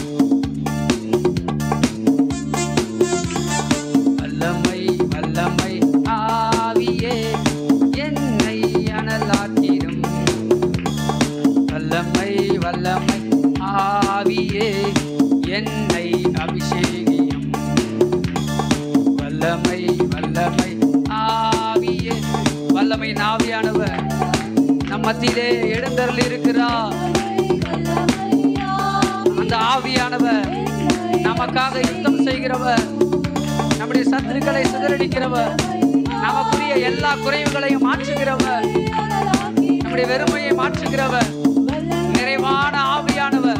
வல்லமை வல்லமை ஆவியே என்னை அனலாக்கிடும் வல்லமை வல்லமை ஆவியே என்னை அபிஷேகியும் வல்லமை வல்லமை ஆவியே வல்லமை ஆவியானவர் நம் மத்தியிலே எழுந்தருள் இருக்கிறார் அந்த ஆவியானவர் நமக்காக யுத்தம் செய்கிறவர் நம்முடைய சத்துருக்களை சிதறடிக்கிறவர் நமக்குரிய எல்லா குறைவுகளையும் மாற்றுகிறவர் நம்முடைய வெறுமையை மாற்றுகிறவர் நிறைவான ஆவியானவர்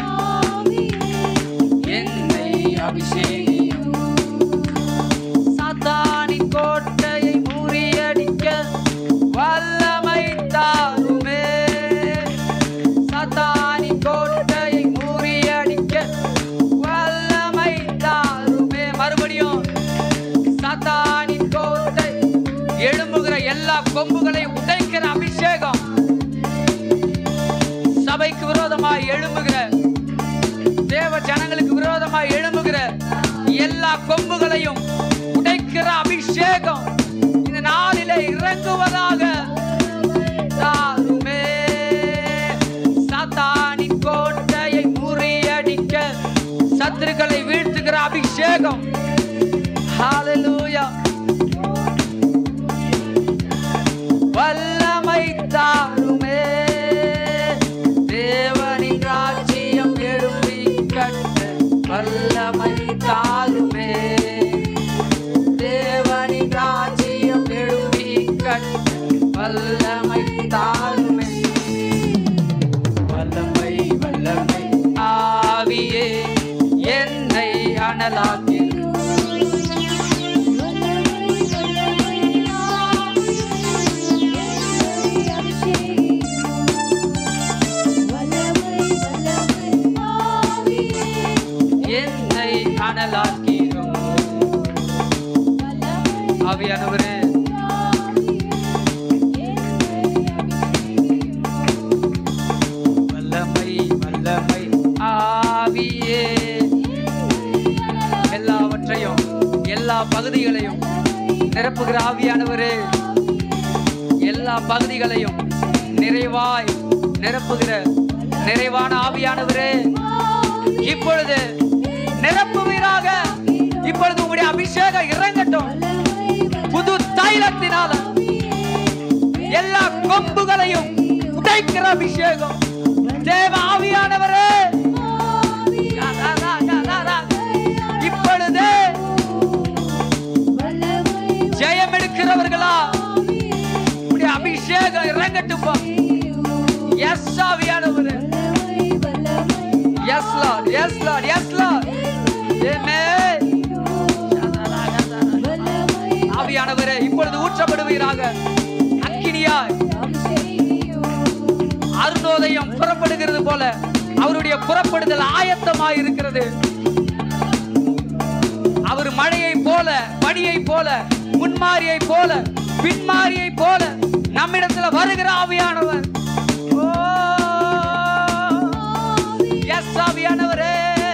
என்னை அபிஷேகியும் சாத்தானின் கோட்டையை முறியடிக்க வல்லமை தாருமே சாத்தானின் கோட்டையை முறியடிக்க வல்லமை தாருமே மறுபடியும் சாத்தானின் கோட்டை எழும்புகிற எல்லா கொம்புகளையும் உடைக்கிற அபிஷேகம் சபைக்கு விரோதமாய் எழும்புகிற தேவ ஜனங்களுக்கு விரோதமாய் எழும்புகிற எல்லா கொம்புகளையும் உடைக்கிற அபிஷேகம் இந்த நாளிலே இறங்குவதாக தாருமே சாத்தானின் கோட்டையை முறியடிக்க சத்துருக்களை வீழ்த்துகிற அபிஷேகம் ஹalleluya வல்லமை தாருமே தேவனின் ராஜ்யம் எழுப்பி கட்ட வல்லமை தாருமே தேவனின் ராஜ்யம் எழுப்பி கட்ட வல்லமை தாருமே வல்லமை வல்லமை ஆவியே என்னை அனலாக்கி என்னை அனலாக்கிடும் ஆவியானவரே வல்லமை வல்லமை ஆவியே எல்லாவற்றையும் எல்லா பகுதிகளையும் நிரப்புகிற ஆவியானவரே எல்லா பகுதிகளையும் நிறைவாய் நிரப்புகிற நிறைவான ஆவியானவரே இப்பொழுது நிரப்புவீராக இப்பொழுது உங்களுடைய அபிஷேகம் இறங்கட்டும் புது தைலத்தினால எல்லா கொம்புகளையும் உடைக்கிற அபிஷேகம் தேவ ஆவியானவரே யா, ரா, ரா, யா, ரா, ரா. இப்பொழுது ஜெயம் எடுக்கிறவர்களா உடைய அபிஷேகம் இறங்கட்டும்பா எஸ் ஆவியானவரே yes Lord yes Lord yes Lord amen ஆவியானவரே இப்பொழுது ஊற்றப்படுவீராக அக்கினியாய் அருணோதயம் புறப்படுகிறது போல அவருடைய புறப்படுதல் ஆயத்தமாய் இருக்கிறது அவர் மழையை போல பனியை போல முன்மாரியை போல பின்மாரியை போல நம்மிடத்துல வருகிற ஆவியானவர் ஓ எஸ் ஆவியானவரே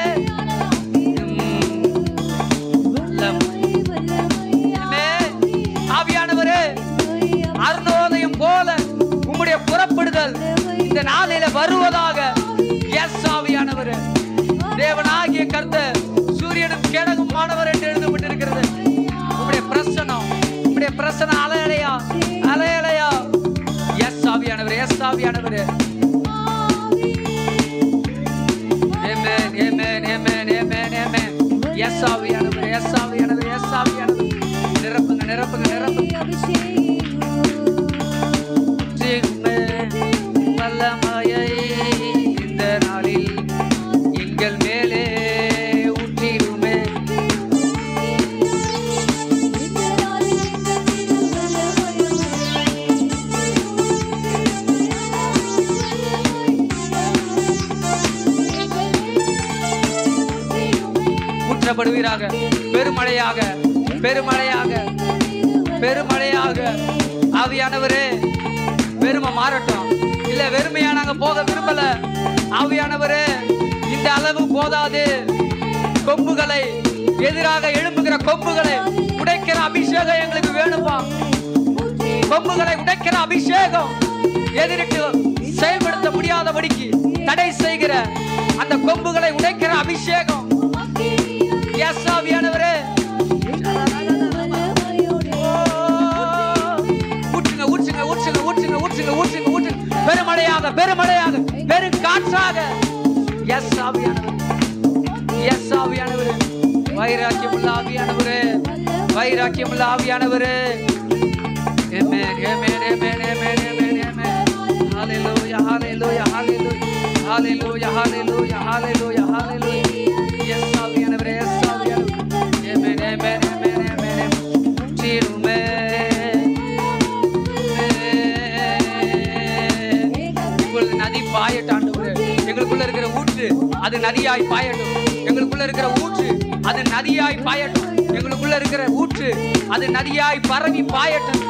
உம், வல்லமை. ஆமென். ஆவியானவரே அருணோதயம் போல உம்முடைய புறப்படுதல் இந்த நாளில வருவதாக எஸ் ஆவியானவர் தேவனாகிய கர்த்தர் சூரியனும் கிழகும் மாணவர் என்று எழுதப்பட்டிருக்கிறது உம்முடைய பிரசனம் உம்முடைய பிரசனம் அலையலையா அலையலையா எஸ் ஆவியானவர் எஸ் ஆவியானவரே Amen, amen, amen, amen, amen. Yes, ஆவியானவரே, yes, ஆவியானவரே, yes, ஆவியானவரே. நிரப்புங்க நிரப்புங்க நிரப்புங்க ஊற்றிடுமே வல்லமையை இந்த நாளில் எங்கள் மேலே ஊற்றிடுமே ஊற்றப்படுவீராக பெருமழையாக பெருமழையாக பெருமழையாக ஆவியானவரே பெருமை மாறட்டும் இல்ல வெறுமையா நாங்க போக விரும்பல ஆவியானவரே இந்த அளவு போதாது கொம்புகளை எதிராக எழும்புகிற கொம்புகளை உடைக்கிற அபிஷேகம் எங்களுக்கு வேணுமா கொம்புகளை உடைக்கிற அபிஷேகம் எதிரிட்டு செயல்படுத்த முடியாதபடிக்கு தடை செய்கிற அந்த கொம்புகளை உடைக்கிற அபிஷேகம் எஸ் ஆவியானவரே ஊற்றுங்க ஊற்றுங்க ஊற்றுங்க ஊற்றுங்க ஊற்றுங்க ஊற்றுங்க ஊற்றுங்க பெருமழையாக பெருமழையாக பெரும் காற்றாக எஸ் ஆவியானவர் எஸ் ஆவியானவர் வைராக்கியமுள்ள ஆவியானவரே வைராக்கியமுள்ள ஆவியானவரே Amen, amen, amen, amen, amen, amen. Hallelujah, hallelujah, hallelujah, hallelujah, hallelujah, hallelujah, hallelujah. Yes, ஆவியானவரே, yes, ஆவியானவரே. Amen, amen, amen, amen, amen. தீருமே. இப்பொழுது நதி பாயட்டும் ஆண்டவரே. எங்களுக்குள்ள இருக்கிற ஊற்று அது நதியாய் பாயட்டும் எங்களுக்குள்ள இருக்கிற ஊற்று அது நதியாய் பாயட்டும் எங்களுக்குள்ள இருக்கிற ஊற்று அது நதியாய் பரவி பாயட்டும்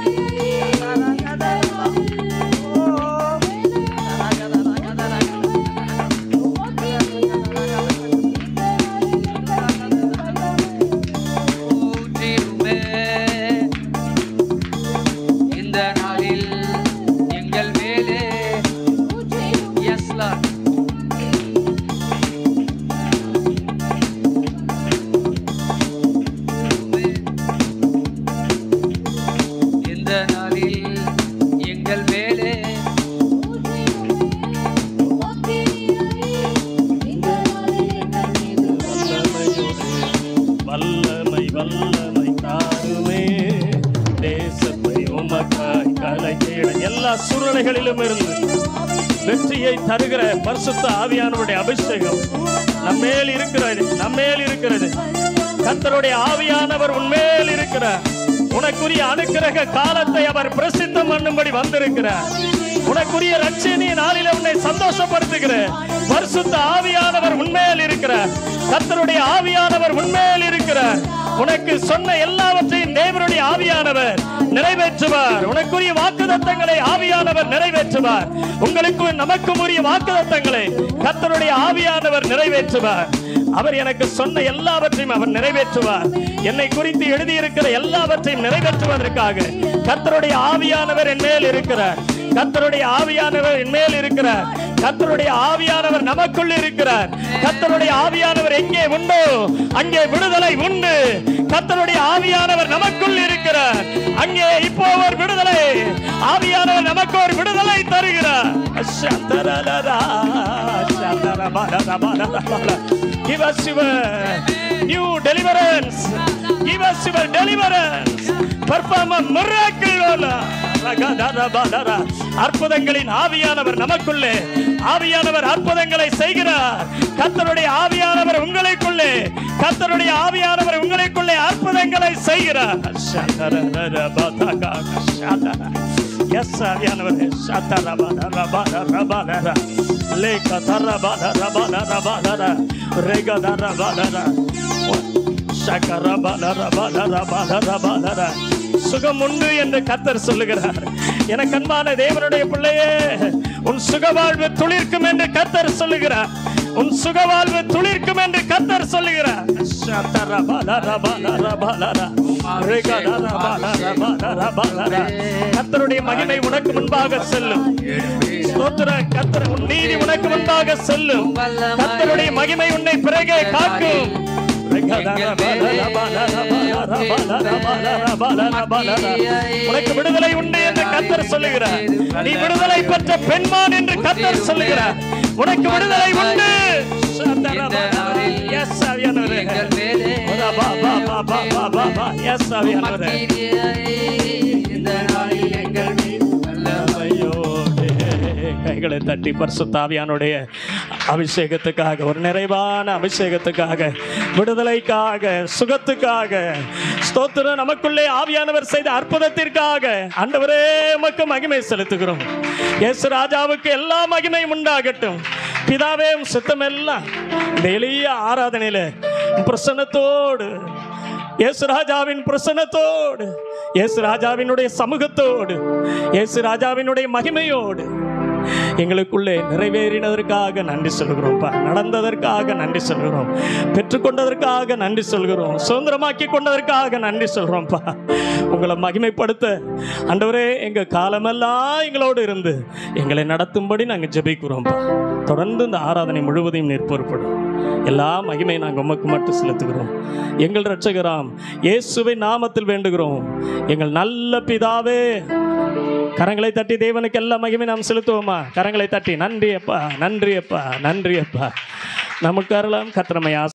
ஊற்றிடுமே. இந்த நாளில் எங்கள் மேலே Yes, Lord. இந்த நாளில் எங்கள் மேலே வல்லமை வல்லமை தாருமே தேசத்தை உமக்காய் கலைத்திட எல்லா சூழ்நிலைகளிலும் இருந்து வெற்றியை தருகிற பரிசுத்த ஆவியானவருடைய அபிஷேகம் நம்மேல் இருக்கிறது நம்மேல் இருக்கிறது கர்த்தருடைய ஆவியானவர் உன்மேல் இருக்கிறார் உனக்குரிய அனுக்கிரக காலத்தை அவர் பிரசித்தம் பண்ணும்படி வந்திருக்கிறார் உனக்குரிய ரட்சணிய நாளில உன்னை சந்தோஷப்படுத்துகிற பரிசுத்த ஆவியானவர் உண்மையில் இருக்கிறார் கர்த்தருடைய ஆவியானவர் உண்மையில் இருக்கிறார் உனக்கு சொன்ன எல்லாவற்றையும் தேவனுடைய ஆவியானவர் நிறைவேற்றுவார் உனக்குரிய வாக்குதத்தங்களை ஆவியானவர் நிறைவேற்றுவார் உங்களுக்கு நமக்கும் உரிய வாக்குதத்தங்களை கர்த்தருடைய ஆவியானவர் நிறைவேற்றுவார் அவர் எனக்கு சொன்ன எல்லாவற்றையும் அவர் நிறைவேற்றுவார் என்னை குறித்து எழுதியிருக்கிற எல்லாவற்றையும் நிறைவேற்றுவதற்காக கர்த்தருடைய ஆவியானவர் என் மேல் இருக்கிறார் கர்த்தருடைய ஆவியானவர் என் மேல் இருக்கிறார் கர்த்தருடைய ஆவியானவர் நமக்குள் இருக்கிறார் கர்த்தருடைய ஆவியானவர் எங்கே உண்டோ அங்கே விடுதலை உண்டு கர்த்தருடைய ஆவியானவர் நமக்குள் இருக்கிறார் அங்கே இப்போ ஒரு விடுதலை ஆவியானவர் நமக்கு ஒரு விடுதலை தருகிறார் சந்தரலரா, சந்தரபலரபலரபல. Give us your new deliverance. Give us your deliverance. Perform a miracle, O Lord. ரகதரபலர. அற்புதங்களின் ஆவியானவர் நமக்குள்ளே ஆவியானவர் அற்புதங்களை செய்கிறார் கர்த்தருடைய ஆவியானவர் உங்களுக்குள்ளே கர்த்தருடைய ஆவியானவர் உங்களுக்குள்ளே அற்புதங்களை செய்கிறார் சந்தரரபதக சந்தர. எஸ் ஆவியானவரே சத்தரபல ரபல ரபலர. லேக தரபல ரபல ரபலர. ரெகத ரபலர. சகரபல ரபல ரபல ரபலர. சுகம் உண்டு என்று கத்தர் சொல்லுகிறார் எனக்கு அன்பான தேவனுடைய பிள்ளையே உன் சுகவாழ்வு துளிர்க்கும் என்று கத்தர் சொல்லுகிறார் உன் சுகவாழ்வு துளிர்க்கும் என்று கத்தர் சொல்லுகிறார் சத்தரபல ரபல ரபலர. ரெகத ரபல ரபல ரபலர. கர்த்தருடைய மகிமை உனக்கு முன்பாக செல்லும் ஸ்தோத்திர கர்த்தர் உன் நீதி உனக்கு முன்பாக செல்லும் கர்த்தருடைய மகிமை உன்னை பிறகே காக்கும் உனக்கு விடுதலை உண்டு என்று கர்த்தர் சொல்லுகிறார் நீ விடுதலை பெற்ற பெண்மான் என்று கத்தர் சொல்லுகிறார் உனக்கு விடுதலை உண்டு இந்த நாளில் Yes, ஆவியானவரே. எங்கள் மேலே பா, பா, பா, பா, பா, பா, பா, பா. Yes, ஆவியானவரே. இந்த நாளில் எங்கள் மேல் வல்லமையோடு கைகளை தட்டி பரிசுத்தாவியானுடைய அபிஷேகத்துக்காக ஒரு நிறைவான அபிஷேகத்துக்காக விடுதலைக்காக சுகத்துக்காக ஸ்தோத்திரம் நமக்குள்ளே ஆவியானவர் செய்த அற்புதத்திற்காக ஆண்டவரே உமக்கு மகிமை செலுத்துகிறோம் இயேசு ராஜாவுக்கு எல்லா மகிமையும் உண்டாகட்டும் பிதாவே உம் சித்தம் எல்லாம் இந்த எளிய ஆராதனையில பிரசன்னத்தோடு இயேசு ராஜாவின் பிரசன்னத்தோடு இயேசு ராஜாவினுடைய சமூகத்தோடு இயேசு ராஜாவினுடைய மகிமையோடு எங்களுக்குள்ளே நிறைவேறினதற்காக நன்றி சொல்கிறோம்ப்பா நடந்ததற்காக நன்றி சொல்கிறோம் பெற்றுக்கொண்டதற்காக நன்றி சொல்கிறோம் சுதந்திரமாக்கி கொண்டதற்காக நன்றி சொல்கிறோம்ப்பா உங்களை மகிமைப்படுத்த ஆண்டவரே எங்கள் காலமெல்லாம் எங்களோடு இருந்து எங்களை நடத்தும்படி நாங்கள் ஜெபிக்கிறோம்ப்பா தொடர்ந்து இந்த ஆராதனை முழுவதையும் நீர் பொறுப்படும் எல்லா மகிமை நாங்கள் உமக்கு மட்டும் செலுத்துகிறோம் எங்கள் ரட்சகராம் இயேசுவை நாமத்தில் வேண்டுகிறோம் எங்கள் நல்ல பிதாவே கரங்களை தட்டி தேவனுக்கு எல்லா மகிமை நாம் செலுத்துவோமா கரங்களை தட்டி நன்றி அப்பா நன்றி அப்பா நன்றி அப்பா நமக்கு அருளாம் கத்திரமையா